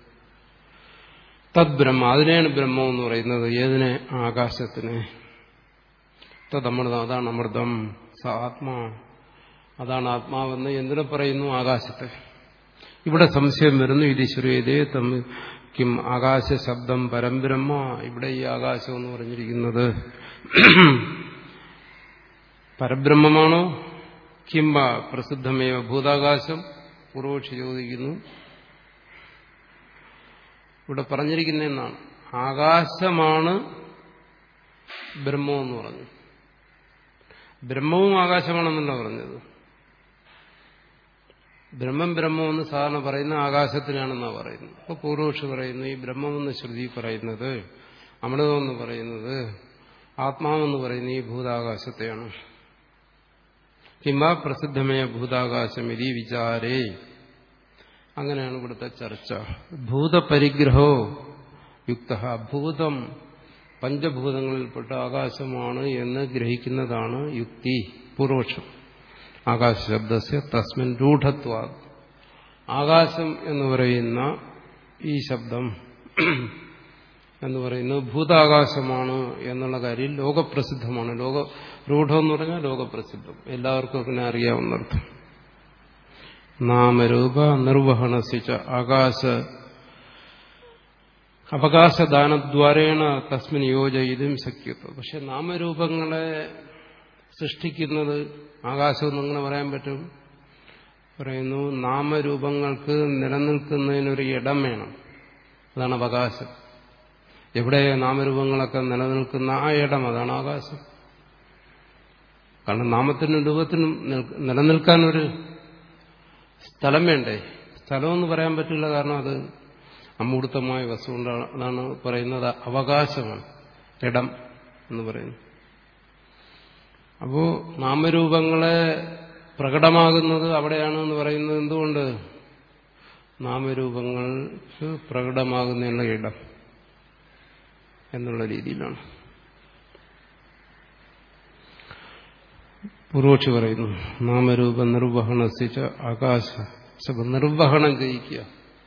തദ്ബ്രഹ്മ അതിനെയാണ് ബ്രഹ്മം എന്ന് പറയുന്നത് ഏതിനെ ആകാശത്തിനെ തദമൃതം അതാണ് അമൃതം സ ആത്മാ അതാണ് ആത്മാവെന്ന് എന്തിനെ പറയുന്നു ആകാശത്തെ ഇവിടെ സംശയം വരുന്നു ഇതിശ്വരേതേ തമ്മിൽ കിം ആകാശ ശബ്ദം പരംബ്രഹ്മ ഇവിടെ ഈ ആകാശം എന്ന് പറഞ്ഞിരിക്കുന്നത് പരബ്രഹ്മമാണോ കിംബ പ്രസിദ്ധമേവ ഭൂതാകാശം പൂർവക്ഷി ചോദിക്കുന്നു ഇവിടെ പറഞ്ഞിരിക്കുന്ന എന്നാണ് ആകാശമാണ് ബ്രഹ്മം എന്ന് പറഞ്ഞു ബ്രഹ്മവും ആകാശമാണെന്നല്ല പറഞ്ഞത് ബ്രഹ്മം ബ്രഹ്മമെന്ന് സാധാരണ പറയുന്ന ആകാശത്തിനാണെന്നാണ് പറയുന്നത് അപ്പൊ പൂർവക്ഷി പറയുന്നു ഈ ബ്രഹ്മമെന്ന് ശ്രുതി പറയുന്നത് അമൃതമെന്ന് പറയുന്നത് ആത്മാവെന്ന് പറയുന്ന ഈ ഭൂതാകാശത്തെയാണ് കിംബ പ്രസിദ്ധമായ ഭൂതാകാശം ഇതി വിചാരേ അങ്ങനെയാണ് ഇവിടുത്തെ ചർച്ച ഭൂതപരിഗ്രഹോ യുക്ത ഭൂതം പഞ്ചഭൂതങ്ങളിൽപ്പെട്ട ആകാശമാണ് എന്ന് ഗ്രഹിക്കുന്നതാണ് യുക്തി പൂർവക്ഷം ആകാശ ശബ്ദസ്യ തസ്മിൻ രൂഢത്വ ആകാശം എന്ന് പറയുന്ന ഈ ശബ്ദം എന്ന് പറയുന്നത് ഭൂതാകാശമാണ് എന്നുള്ള കാര്യം ലോകപ്രസിദ്ധമാണ് ലോക രൂഢം എന്ന് പറഞ്ഞാൽ ലോകപ്രസിദ്ധം എല്ലാവർക്കും അങ്ങനെ അറിയാവുന്നർത്ഥം നാമരൂപ നിർവഹണസിച്ച ആകാശ അവകാശദാനദ്വാരേണ തസ്മിൻ യോജയിതും ശക്യത്വം പക്ഷെ നാമരൂപങ്ങളെ സൃഷ്ടിക്കുന്നത് ആകാശമെന്ന് അങ്ങനെ പറയാൻ പറ്റും പറയുന്നു നാമരൂപങ്ങൾക്ക് നിലനിൽക്കുന്നതിനൊരു ഇടം വേണം അതാണ് അവകാശം എവിടെ നാമരൂപങ്ങളൊക്കെ നിലനിൽക്കുന്ന ആ ഇടം അതാണ് ആകാശം കാരണം നാമത്തിനും രൂപത്തിനും നിലനിൽക്കാനൊരു സ്ഥലം വേണ്ടേ സ്ഥലമെന്ന് പറയാൻ പറ്റില്ല കാരണം അത് അമൂർത്തമായ വസ്തു കൊണ്ടാണ് അതാണ് പറയുന്നത് അവകാശമാണ് ഇടം എന്ന് പറയുന്നു അപ്പോ നാമരൂപങ്ങളെ പ്രകടമാകുന്നത് അവിടെയാണ് എന്ന് പറയുന്നത് എന്തുകൊണ്ട് നാമരൂപങ്ങൾക്ക് പ്രകടമാകുന്നതിനുള്ള ഇടം എന്നുള്ള രീതിയിലാണ് പൂർവക്ഷി പറയുന്നു നാമരൂപ നിർവഹണസിച്ച ആകാശ നിർവഹണം ചെയ്യിക്കുക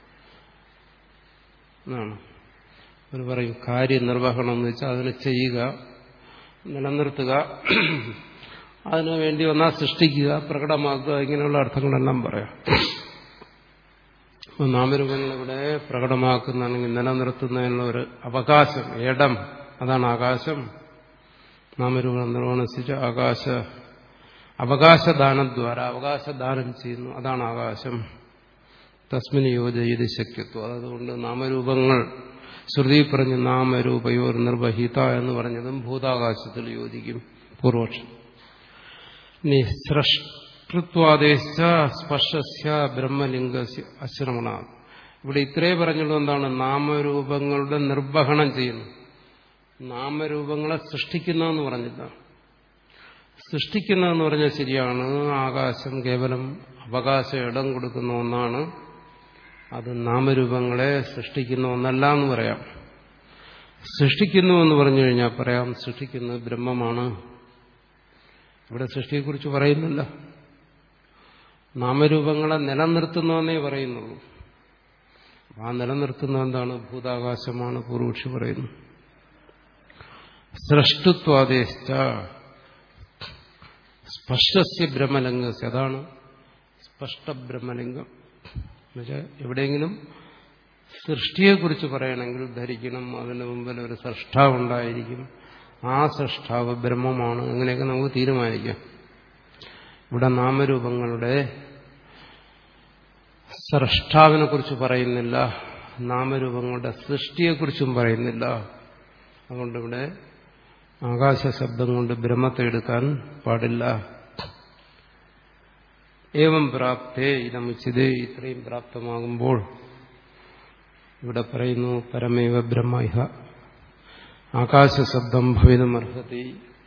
എന്നാണ് അവർ പറയും കാര്യനിർവഹണം എന്ന് വെച്ചാൽ അതിനെ ചെയ്യുക നിലനിർത്തുക അതിനു വേണ്ടി ഒന്നാ സൃഷ്ടിക്കുക പ്രകടമാക്കുക ഇങ്ങനെയുള്ള അർത്ഥങ്ങളെല്ലാം പറയാം നാമരൂപങ്ങൾ ഇവിടെ പ്രകടമാക്കുന്നതാണെങ്കിൽ നിലനിർത്തുന്നതിനുള്ള ഒരു അവകാശം ഇടം അതാണ് ആകാശം നാമരൂപം നിർവഹിച്ച ആകാശ അവകാശദാനദ്വാര അവകാശദാനം ചെയ്യുന്നു അതാണ് ആകാശം തസ്മിന് യോജയത് ശക്യത്വം അതുകൊണ്ട് നാമരൂപങ്ങൾ ശ്രുതി പറഞ്ഞ് നാമരൂപയോർ നിർവഹിത എന്ന് പറഞ്ഞതും ഭൂതാകാശത്തിൽ യോജിക്കും പൂർവക്ഷം ഇനി സൃഷ്ടൃത്വാദേശ സ്പർശസ്യ ബ്രഹ്മലിംഗസ്യ അശ്രമണ ഇവിടെ ഇത്രേ പറഞ്ഞുള്ളൂ എന്താണ് നാമരൂപങ്ങളുടെ നിർവഹണം ചെയ്യുന്നു നാമരൂപങ്ങളെ സൃഷ്ടിക്കുന്നതെന്ന് പറഞ്ഞില്ല സൃഷ്ടിക്കുന്നതെന്ന് പറഞ്ഞാൽ ശരിയാണ് ആകാശം കേവലം അവകാശ ഇടം കൊടുക്കുന്ന ഒന്നാണ് അത് നാമരൂപങ്ങളെ സൃഷ്ടിക്കുന്ന ഒന്നല്ല എന്ന് പറയാം സൃഷ്ടിക്കുന്നു എന്ന് പറഞ്ഞു കഴിഞ്ഞാൽ പറയാം സൃഷ്ടിക്കുന്നത് ബ്രഹ്മമാണ് ഇവിടെ സൃഷ്ടിയെക്കുറിച്ച് പറയുന്നില്ല നാമരൂപങ്ങളെ നിലനിർത്തുന്നുവെന്നേ പറയുന്നുള്ളൂ ആ നിലനിർത്തുന്ന എന്താണ് ഭൂതാകാശമാണ് പൂർവക്ഷി പറയുന്നു സൃഷ്ടുത്വാദേശ സ്പഷ്ടസ്യ ബ്രഹ്മലിംഗസ്യ അതാണ് സ്പഷ്ട ബ്രഹ്മലിംഗം എന്നുവെച്ചാൽ എവിടെയെങ്കിലും സൃഷ്ടിയെക്കുറിച്ച് പറയണമെങ്കിൽ ധരിക്കണം അതിന് മുമ്പിൽ ഒരു സൃഷ്ടാവ് ഉണ്ടായിരിക്കും ആ സൃഷ്ടാവ് ബ്രഹ്മമാണ് അങ്ങനെയൊക്കെ നമുക്ക് തീരുമാനിക്കാം ഇവിടെ നാമരൂപങ്ങളുടെ സൃഷ്ടാവിനെ കുറിച്ച് പറയുന്നില്ല നാമരൂപങ്ങളുടെ സൃഷ്ടിയെക്കുറിച്ചും പറയുന്നില്ല അതുകൊണ്ട് ഇവിടെ ആകാശ ശബ്ദം കൊണ്ട് ബ്രഹ്മത്തെ എടുക്കാൻ പാടില്ല ഏവം പ്രാപ്തേ ഇതമുച്ചിതേ ഇത്രയും പ്രാപ്തമാകുമ്പോൾ ഇവിടെ പറയുന്നു പരമേവ ബ്രഹ്മ ആകാശശബ്ദം ഭവിതമർഹതി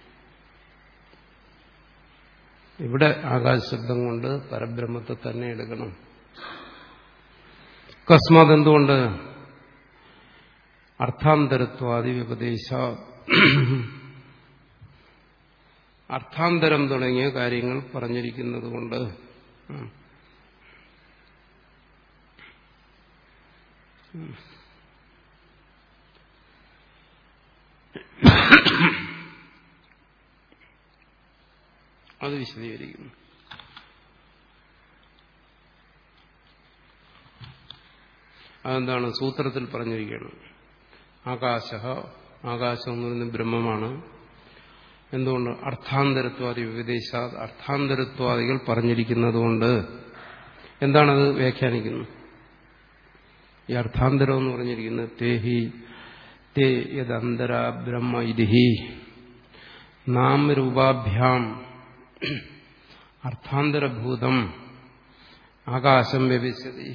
ഇവിടെ ആകാശശബ്ദം കൊണ്ട് പരബ്രഹ്മത്തെ തന്നെ എടുക്കണം അക്കസ്മാത് എന്തുകൊണ്ട് അർത്ഥാന്തരത്വാദി വ്യപദേശ അർത്ഥാന്തരം തുടങ്ങിയ കാര്യങ്ങൾ പറഞ്ഞിരിക്കുന്നത് കൊണ്ട് അത് വിശദീകരിക്കുന്നു അതെന്താണ് സൂത്രത്തിൽ പറഞ്ഞിരിക്കുന്നത് ആകാശ ആകാശം എന്ന് പറയുന്നത് ബ്രഹ്മമാണ് എന്തുകൊണ്ട് അർത്ഥാന്തരത്വാദി വിദേശ അർത്ഥാന്തരത്വാദികൾ പറഞ്ഞിരിക്കുന്നത് കൊണ്ട് എന്താണത് വ്യാഖ്യാനിക്കുന്നത് ഈ അർത്ഥാന്തരം എന്ന് പറഞ്ഞിരിക്കുന്നത് തേഹി തേ യദന്തര ബ്രഹ്മ ഇതിഹി നാമരൂപാഭ്യാം അർത്ഥാന്തരഭൂതം ആകാശം വ്യപിച്ചതി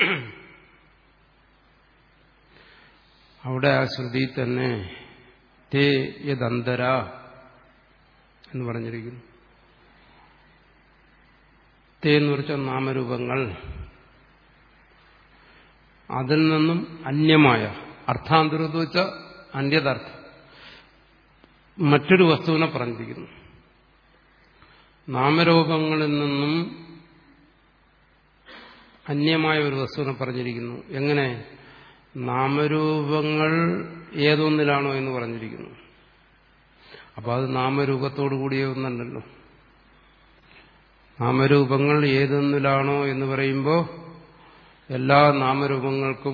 അവിടെ ആ ശ്രുതി തന്നെ തേ യദന്തര എന്ന് പറഞ്ഞിരിക്കുന്നു തേ എന്ന് പറഞ്ഞാൽ നാമരൂപങ്ങൾ അതിൽ നിന്നും അന്യമായ അർത്ഥാന്തരം എന്ന് വെച്ചാൽ അന്യതർത്ഥം മറ്റൊരു വസ്തുവിനെ പറഞ്ഞിരിക്കുന്നു നാമരൂപങ്ങളിൽ നിന്നും അന്യമായ ഒരു വസ്തുവിനെ പറഞ്ഞിരിക്കുന്നു എങ്ങനെ നാമരൂപങ്ങൾ ഏതൊന്നിലാണോ എന്ന് പറഞ്ഞിരിക്കുന്നു അപ്പോൾ അത് നാമരൂപത്തോടു കൂടിയ ഒന്നല്ലല്ലോ നാമരൂപങ്ങൾ ഏതൊന്നിലാണോ എന്ന് പറയുമ്പോൾ എല്ലാ നാമരൂപങ്ങൾക്കും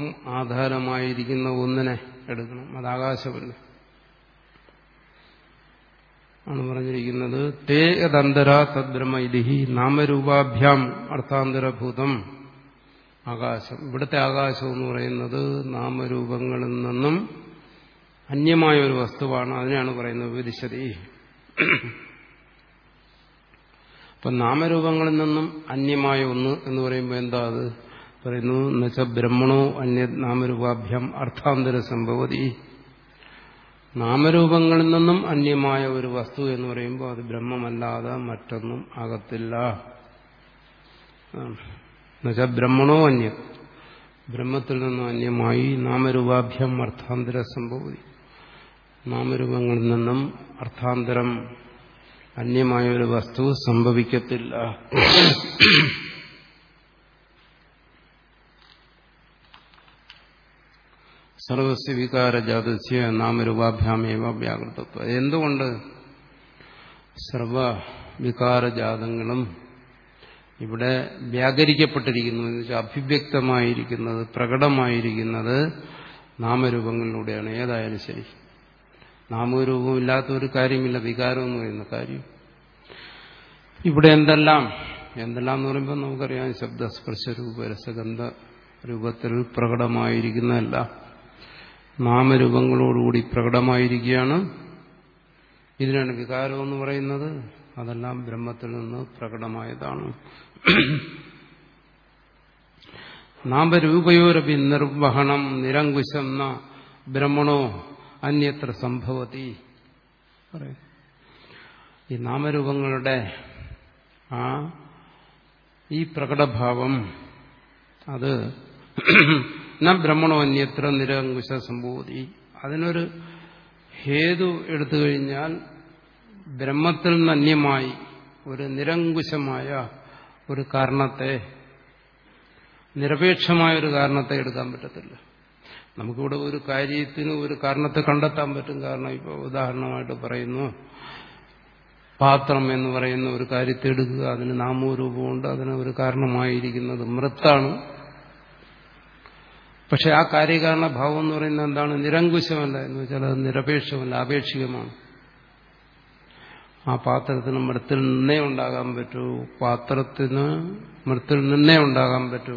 ആധാരമായിരിക്കുന്ന ഒന്നിനെ എടുക്കണം അത് ആകാശമല്ല ആണ് പറഞ്ഞിരിക്കുന്നത് തേ യദന്തര തദ്ബ്രഹ്മ ഇതിഹി നാമരൂപാഭ്യാം അർത്ഥാന്തരഭൂതം ആകാശം ഇവിടുത്തെ ആകാശം എന്ന് പറയുന്നത് നാമരൂപങ്ങളിൽ നിന്നും അന്യമായ ഒരു വസ്തുവാണ് അതിനെയാണ് പറയുന്നത് വിദിശതി അപ്പൊ നാമരൂപങ്ങളിൽ നിന്നും അന്യമായ ഒന്ന് എന്ന് പറയുമ്പോൾ എന്താ അത് പറയുന്നു എന്നുവെച്ചാൽ ബ്രഹ്മണോ അന്യ നാമരൂപാഭ്യം അർത്ഥാന്തര സംഭവതി നാമരൂപങ്ങളിൽ നിന്നും അന്യമായ ഒരു വസ്തു എന്ന് പറയുമ്പോൾ അത് ബ്രഹ്മമല്ലാതെ മറ്റൊന്നും ആകത്തില്ല എന്നുവെച്ചാൽ ബ്രഹ്മണോ അന്യം ബ്രഹ്മത്തിൽ നിന്നും അന്യമായി നാമരൂപാഭ്യം അർത്ഥാന്തര സംഭവതി നാമരൂപങ്ങളിൽ നിന്നും അർത്ഥാന്തരം അന്യമായ ഒരു വസ്തു സംഭവിക്കത്തില്ല സർവസ്യ വികാരജാതസ്യ നാമരൂപാഭ്യാമേവ വ്യാകൃതത്വം എന്തുകൊണ്ട് സർവ വികാരജാതങ്ങളും ഇവിടെ വ്യാകരിക്കപ്പെട്ടിരിക്കുന്നു എന്ന് വെച്ചാൽ അഭിവ്യക്തമായിരിക്കുന്നത് പ്രകടമായിരിക്കുന്നത് നാമരൂപങ്ങളിലൂടെയാണ് ഏതായാലും ശരി നാമരൂപം ഇല്ലാത്ത ഒരു കാര്യമില്ല വികാരം എന്ന് പറയുന്ന കാര്യം ഇവിടെ എന്തെല്ലാം എന്തെല്ലാം എന്ന് പറയുമ്പോൾ നമുക്കറിയാം ശബ്ദസ്പർശ രൂപ രസഗന്ധ രൂപത്തിൽ പ്രകടമായിരിക്കുന്നതല്ല നാമരൂപങ്ങളോടുകൂടി പ്രകടമായിരിക്കുകയാണ് ഇതിനാണ് വികാരം എന്ന് പറയുന്നത് അതെല്ലാം ബ്രഹ്മത്തിൽ നിന്ന് പ്രകടമായതാണ് നാമരൂപയോരപി നിർവഹണം നിരങ്കുശം ന ബ്രഹ്മണോ അന്യത്ര സംഭവതി പറയും ഈ നാമരൂപങ്ങളുടെ ആ ഈ പ്രകടഭാവം അത് ന ബ്രഹ്മണോ അന്യത്ര നിരങ്കുശ സംഭവതി അതിനൊരു ഹേതു എടുത്തു കഴിഞ്ഞാൽ ബ്രഹ്മത്തിൽ നിന്ന് അന്യമായി ഒരു നിരങ്കുശമായ ഒരു കാരണത്തെ നിരപേക്ഷമായ ഒരു കാരണത്തെ എടുക്കാൻ പറ്റത്തില്ല നമുക്കിവിടെ ഒരു കാര്യത്തിന് ഒരു കാരണത്തെ കണ്ടെത്താൻ പറ്റും കാരണം ഇപ്പോൾ ഉദാഹരണമായിട്ട് പറയുന്നു പാത്രം എന്ന് പറയുന്ന ഒരു കാര്യത്തെ എടുക്കുക അതിന് നാമരൂപമുണ്ട് അതിന് ഒരു കാരണമായിരിക്കുന്നത് മൃത്താണ് പക്ഷെ ആ കാര്യകാരണ ഭാവം എന്ന് പറയുന്നത് എന്താണ് നിരങ്കുശമല്ല എന്ന് വെച്ചാൽ അത് നിരപേക്ഷമല്ല ആപേക്ഷികമാണ് ആ പാത്രത്തിന് മൃത്തിൽ നിന്നേ ഉണ്ടാകാൻ പറ്റൂ പാത്രത്തിന് മൃത്തിൽ നിന്നേ ഉണ്ടാകാൻ പറ്റൂ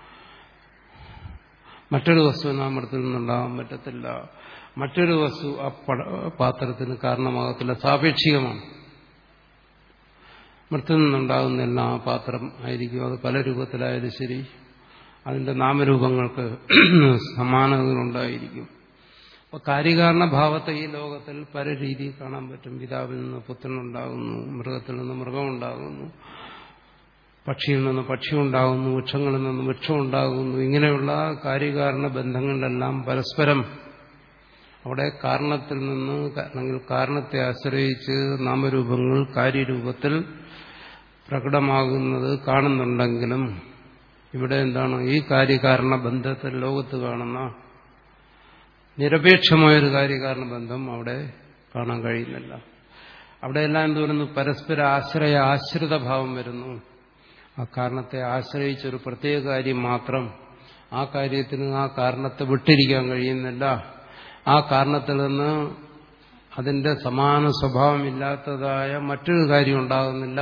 മറ്റൊരു വസ്തുവിന് ആ മൃത്തിൽ നിന്നുണ്ടാകാൻ പറ്റത്തില്ല മറ്റൊരു വസ്തു ആ പാത്രത്തിന് കാരണമാകത്തില്ല സാപേക്ഷികമാണ് മൃത്തിൽ നിന്നുണ്ടാകുന്ന എല്ലാ പാത്രം ആയിരിക്കും അത് പല രൂപത്തിലായാലും ശരി അതിന്റെ നാമരൂപങ്ങൾക്ക് സമാനതകളുണ്ടായിരിക്കും അപ്പൊ കാര്യകാരണ ഭാവത്തെ ഈ ലോകത്തിൽ പല രീതിയിൽ കാണാൻ പറ്റും പിതാവിൽ നിന്ന് പുത്രനുണ്ടാകുന്നു മൃഗത്തിൽ നിന്ന് മൃഗമുണ്ടാകുന്നു പക്ഷിയിൽ നിന്ന് പക്ഷി ഉണ്ടാകുന്നു വൃക്ഷങ്ങളിൽ നിന്ന് വൃക്ഷം ഉണ്ടാകുന്നു ഇങ്ങനെയുള്ള കാര്യകാരണ ബന്ധങ്ങളിലെല്ലാം പരസ്പരം അവിടെ കാരണത്തിൽ നിന്ന് അല്ലെങ്കിൽ കാരണത്തെ ആശ്രയിച്ച് നാമരൂപങ്ങൾ കാര്യരൂപത്തിൽ പ്രകടമാകുന്നത് കാണുന്നുണ്ടെങ്കിലും ഇവിടെ എന്താണ് ഈ കാര്യകാരണ ബന്ധത്തിൽ ലോകത്ത് കാണുന്ന നിരപേക്ഷമായൊരു കാര്യകാരണ ബന്ധം അവിടെ കാണാൻ കഴിയുന്നില്ല അവിടെ എല്ലാം എന്ത് വരുന്നു പരസ്പര ആശ്രയ ആശ്രിത ഭാവം വരുന്നു ആ കാരണത്തെ ആശ്രയിച്ചൊരു പ്രത്യേക കാര്യം മാത്രം ആ കാര്യത്തിന് ആ കാരണത്തെ വിട്ടിരിക്കാൻ കഴിയുന്നില്ല ആ കാരണത്തിൽ നിന്ന് അതിന്റെ സമാന സ്വഭാവമില്ലാത്തതായ മറ്റൊരു കാര്യം ഉണ്ടാകുന്നില്ല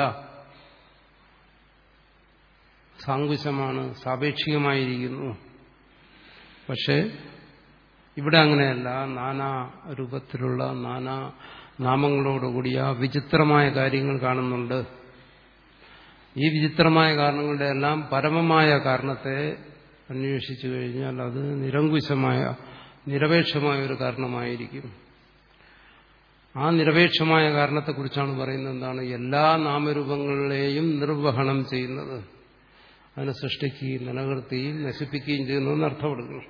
സാങ്കുശമാണ് സാപേക്ഷികമായിരിക്കുന്നു പക്ഷെ ഇവിടെ അങ്ങനെയല്ല നാനാ രൂപത്തിലുള്ള നാനാ നാമങ്ങളോടുകൂടിയ വിചിത്രമായ കാര്യങ്ങൾ കാണുന്നുണ്ട് ഈ വിചിത്രമായ കാരണങ്ങളുടെ എല്ലാം പരമമായ കാരണത്തെ അന്വേഷിച്ചു കഴിഞ്ഞാൽ അത് നിരങ്കുശമായ നിരപേക്ഷമായ ഒരു കാരണമായിരിക്കും ആ നിരപേക്ഷമായ കാരണത്തെക്കുറിച്ചാണ് പറയുന്നത് എന്താണ് എല്ലാ നാമരൂപങ്ങളെയും നിർവഹണം ചെയ്യുന്നത് അതിനെ സൃഷ്ടിക്കുകയും നിലനിർത്തുകയും നശിപ്പിക്കുകയും ചെയ്യുന്നതെന്ന് അർത്ഥമെടുക്കണം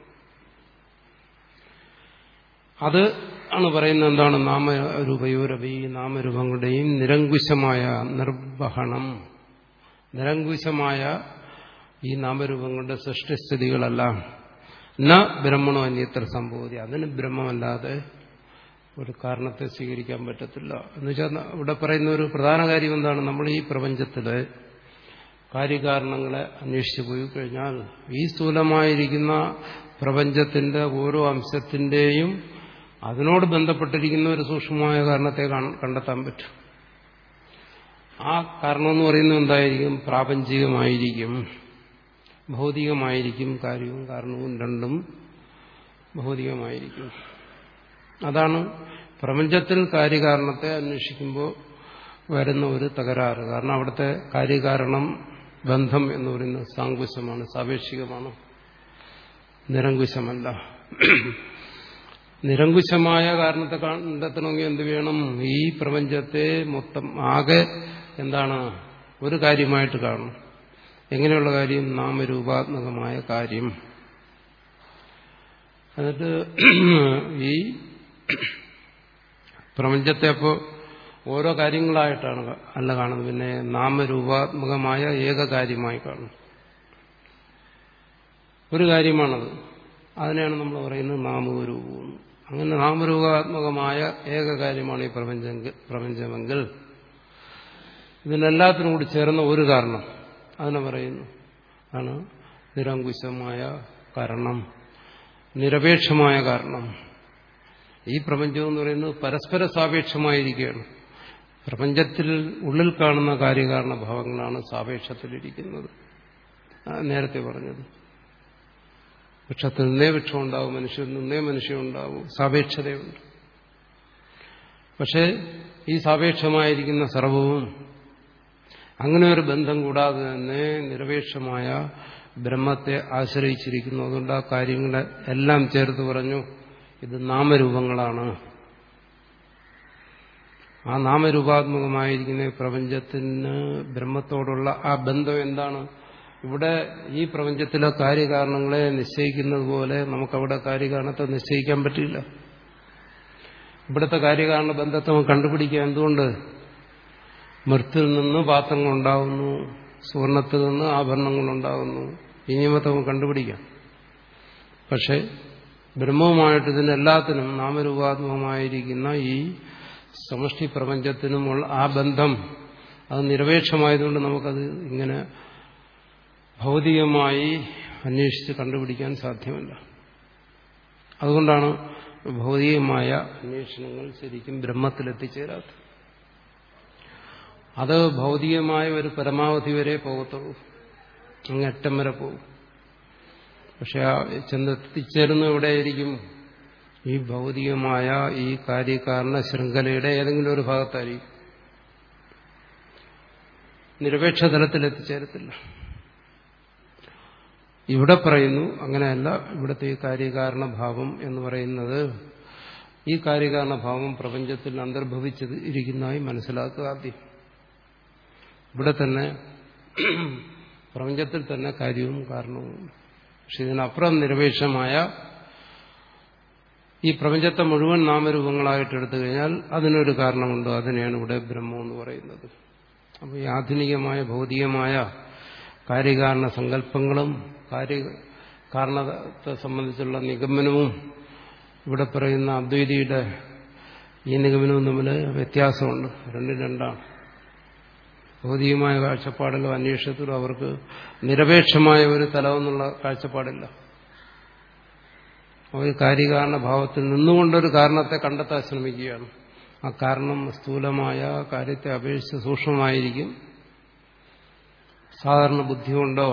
അത് ആണ് പറയുന്നത് എന്താണ് നാമരൂപയോരവി നാമരൂപങ്ങളുടെയും നിരങ്കുശമായ നിർവഹണം നിരങ്കുശമായ ഈ നാമരൂപങ്ങളുടെ സൃഷ്ടിസ്ഥിതികളെല്ലാം ന ബ്രഹ്മണോ അന്യത്ര സംഭവതി അതിന് ബ്രഹ്മമല്ലാതെ ഒരു കാരണത്തെ സ്വീകരിക്കാൻ പറ്റത്തില്ല എന്ന് വെച്ചാൽ ഇവിടെ പറയുന്ന ഒരു പ്രധാന കാര്യം എന്താണ് നമ്മൾ ഈ പ്രപഞ്ചത്തിലെ കാര്യകാരണങ്ങളെ അന്വേഷിച്ചു പോയി കഴിഞ്ഞാൽ ഈ സ്ഥൂലമായിരിക്കുന്ന പ്രപഞ്ചത്തിന്റെ ഓരോ അംശത്തിന്റെയും അതിനോട് ബന്ധപ്പെട്ടിരിക്കുന്ന ഒരു സൂക്ഷ്മമായ കാരണത്തെ കണ്ടെത്താൻ പറ്റും ആ കാരണം എന്ന് പറയുന്നത് എന്തായിരിക്കും പ്രാപഞ്ചികമായിരിക്കും ഭൗതികമായിരിക്കും കാര്യവും കാരണവും രണ്ടും ഭൗതികമായിരിക്കും അതാണ് പ്രപഞ്ചത്തിൽ കാര്യകാരണത്തെ അന്വേഷിക്കുമ്പോൾ വരുന്ന ഒരു തകരാറ് കാരണം അവിടുത്തെ കാര്യകാരണം ബന്ധം എന്ന് പറയുന്നത് സാങ്കുശമാണ് സാപേക്ഷികമാണ് നിരങ്കുശമല്ല നിരങ്കുശമായ കാരണത്തെ കണ്ടെത്തണമെങ്കിൽ എന്ത് വേണം ഈ പ്രപഞ്ചത്തെ മൊത്തം ആകെ എന്താണ് ഒരു കാര്യമായിട്ട് കാണണം എങ്ങനെയുള്ള കാര്യം നാമരൂപാത്മകമായ കാര്യം എന്നിട്ട് ഈ പ്രപഞ്ചത്തെ അപ്പോൾ ഓരോ കാര്യങ്ങളായിട്ടാണ് അല്ല കാണുന്നത് പിന്നെ നാമരൂപാത്മകമായ ഏക കാര്യമായി കാണും ഒരു കാര്യമാണത് അതിനെയാണ് നമ്മൾ പറയുന്നത് നാമരൂപവും അങ്ങനെ നാമരൂപാത്മകമായ ഏക കാര്യമാണ് ഈ പ്രപഞ്ചമെങ്കിൽ പ്രപഞ്ചമെങ്കിൽ ഇതിനെല്ലാത്തിനും കൂടി ചേർന്ന ഒരു കാരണം അതിനെ പറയുന്നു ആണ് നിരങ്കുശമായ കാരണം നിരപേക്ഷമായ കാരണം ഈ പ്രപഞ്ചം എന്ന് പറയുന്നത് പരസ്പര സാപേക്ഷമായിരിക്കുകയാണ് പ്രപഞ്ചത്തിൽ ഉള്ളിൽ കാണുന്ന കാര്യകാരണ ഭാവങ്ങളാണ് സാപേക്ഷത്തിലിരിക്കുന്നത് നേരത്തെ പറഞ്ഞത് വൃക്ഷത്തിൽ നിന്നേ വൃക്ഷം ഉണ്ടാവും മനുഷ്യരിൽ നിന്നേ മനുഷ്യൻ ഉണ്ടാവും സാപേക്ഷതയുണ്ട് പക്ഷേ ഈ സാപേക്ഷമായിരിക്കുന്ന സർവവും അങ്ങനെ ഒരു ബന്ധം കൂടാതെ തന്നെ നിരപേക്ഷമായ ബ്രഹ്മത്തെ ആശ്രയിച്ചിരിക്കുന്നു അതുകൊണ്ട് ആ കാര്യങ്ങളെ എല്ലാം ചേർത്ത് പറഞ്ഞു ഇത് നാമരൂപങ്ങളാണ് ആ നാമരൂപാത്മകമായിരിക്കുന്ന പ്രപഞ്ചത്തിന് ബ്രഹ്മത്തോടുള്ള ആ ബന്ധം എന്താണ് ഇവിടെ ഈ പ്രപഞ്ചത്തിലെ കാര്യകാരണങ്ങളെ നിശ്ചയിക്കുന്നത് പോലെ നമുക്കവിടെ കാര്യകാരണത്തെ നിശ്ചയിക്കാൻ പറ്റില്ല ഇവിടുത്തെ കാര്യകാരണ ബന്ധത്തെ നമുക്ക് കണ്ടുപിടിക്കാൻ എന്തുകൊണ്ട് മൃത്തിൽ നിന്ന് പാത്രങ്ങൾ ഉണ്ടാകുന്നു സുവർണത്തിൽ നിന്ന് ആഭരണങ്ങൾ ഉണ്ടാകുന്നു ഈ നിയമത്തെ നമുക്ക് കണ്ടുപിടിക്കാം പക്ഷെ ബ്രഹ്മവുമായിട്ട് ഇതിനെല്ലാത്തിനും നാമരൂപാത്മകമായിരിക്കുന്ന ഈ സമഷ്ടി പ്രപഞ്ചത്തിനുമുള്ള ആ ബന്ധം അത് നിരപേക്ഷമായതുകൊണ്ട് നമുക്കത് ഇങ്ങനെ ഭൗതികമായി അന്വേഷിച്ച് കണ്ടുപിടിക്കാൻ സാധ്യമല്ല അതുകൊണ്ടാണ് ഭൗതികമായ അന്വേഷണങ്ങൾ ശരിക്കും ബ്രഹ്മത്തിലെത്തിച്ചേരാത്തത് അത് ഭൗതികമായ ഒരു പരമാവധി വരെ പോകത്തുള്ളൂ അങ്ങറ്റം വരെ പോകും പക്ഷെ ആ ചെന്നെത്തിച്ചേരുന്ന എവിടെയായിരിക്കും ഈ ഭൗതികമായ ഈ കാര്യകാരണ ശൃംഖലയുടെ ഏതെങ്കിലും ഒരു ഭാഗത്തായിരിക്കും നിരപേക്ഷ തലത്തിൽ എത്തിച്ചേരത്തില്ല ഇവിടെ പറയുന്നു അങ്ങനെയല്ല ഇവിടുത്തെ ഈ കാര്യകാരണ ഭാവം എന്ന് പറയുന്നത് ഈ കാര്യകാരണ ഭാവം പ്രപഞ്ചത്തിൽ അന്തർഭവിച്ചത് ഇരിക്കുന്നതായി മനസ്സിലാക്കുക ആദ്യം ഇവിടെ തന്നെ പ്രപഞ്ചത്തിൽ തന്നെ കാര്യവും കാരണവും പക്ഷെ ഇതിനപ്പുറം നിരപേക്ഷമായ ഈ പ്രപഞ്ചത്തെ മുഴുവൻ നാമരൂപങ്ങളായിട്ട് എടുത്തു കഴിഞ്ഞാൽ അതിനൊരു കാരണമുണ്ട് അതിനെയാണ് ഇവിടെ ബ്രഹ്മം എന്ന് പറയുന്നത് അപ്പോൾ ഈ ആധുനികമായ ഭൗതികമായ കാര്യകാരണ സങ്കല്പങ്ങളും കാര്യ കാരണത്തെ സംബന്ധിച്ചുള്ള നിഗമനവും ഇവിടെ പറയുന്ന അദ്വൈതിയുടെ ഈ നിഗമനവും തമ്മിൽ വ്യത്യാസമുണ്ട് രണ്ടും രണ്ടാണ് ഭൗതികമായ കാഴ്ചപ്പാടിലും അന്വേഷണത്തിലും അവർക്ക് നിരപേക്ഷമായ ഒരു തലമെന്നുള്ള കാഴ്ചപ്പാടില്ല അവർ കാര്യകാരണ ഭാവത്തിൽ നിന്നുകൊണ്ടൊരു കാരണത്തെ കണ്ടെത്താൻ ശ്രമിക്കുകയാണ് ആ കാരണം സ്ഥൂലമായ കാര്യത്തെ അപേക്ഷിച്ച് സൂക്ഷ്മമായിരിക്കും സാധാരണ ബുദ്ധി കൊണ്ടോ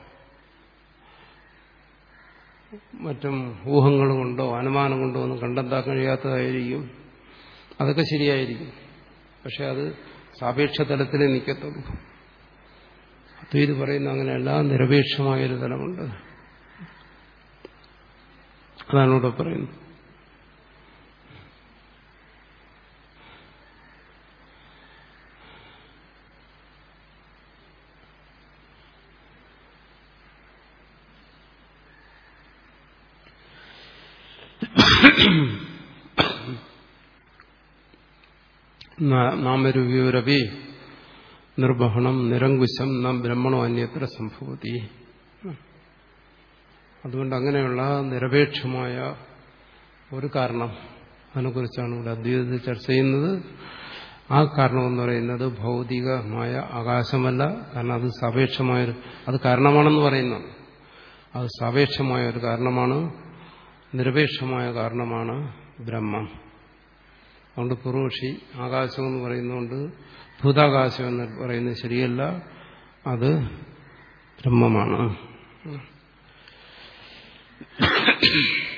മറ്റും ഊഹങ്ങൾ കൊണ്ടോ അനുമാനം കൊണ്ടോ ഒന്നും കണ്ടെത്താൻ കഴിയാത്തതായിരിക്കും അതൊക്കെ ശരിയായിരിക്കും പക്ഷെ അത് സാപേക്ഷ തലത്തിലേ നിൽക്കത്തുള്ളൂ അദ്വൈത് പറയുന്ന അങ്ങനെയല്ല നിരപേക്ഷമായൊരു തലമുണ്ട് അതാണ് ഇവിടെ പറയുന്നത് നാമരൂപിയോരപി നിർവഹണം നിരങ്കുശം നാം ബ്രഹ്മണോ അന്യത്ര സംഭവതി അതുകൊണ്ട് അങ്ങനെയുള്ള നിരപേക്ഷമായ ഒരു കാരണം അതിനെക്കുറിച്ചാണ് ഇവിടെ അദ്വൈതത്തിൽ ചർച്ച ചെയ്യുന്നത് ആ കാരണം എന്ന് പറയുന്നത് ഭൗതികമായ ആകാശമല്ല കാരണം അത് സാപേക്ഷമായ അത് കാരണമാണെന്ന് പറയുന്നതാണ് അത് സാപേക്ഷമായ ഒരു കാരണമാണ് നിരപേക്ഷമായ കാരണമാണ് ബ്രഹ്മം അതുകൊണ്ട് പൂർവക്ഷി ആകാശം എന്ന് പറയുന്നതുകൊണ്ട് ഭൂതാകാശം എന്ന് പറയുന്നത് ശരിയല്ല അത് ബ്രഹ്മമാണ്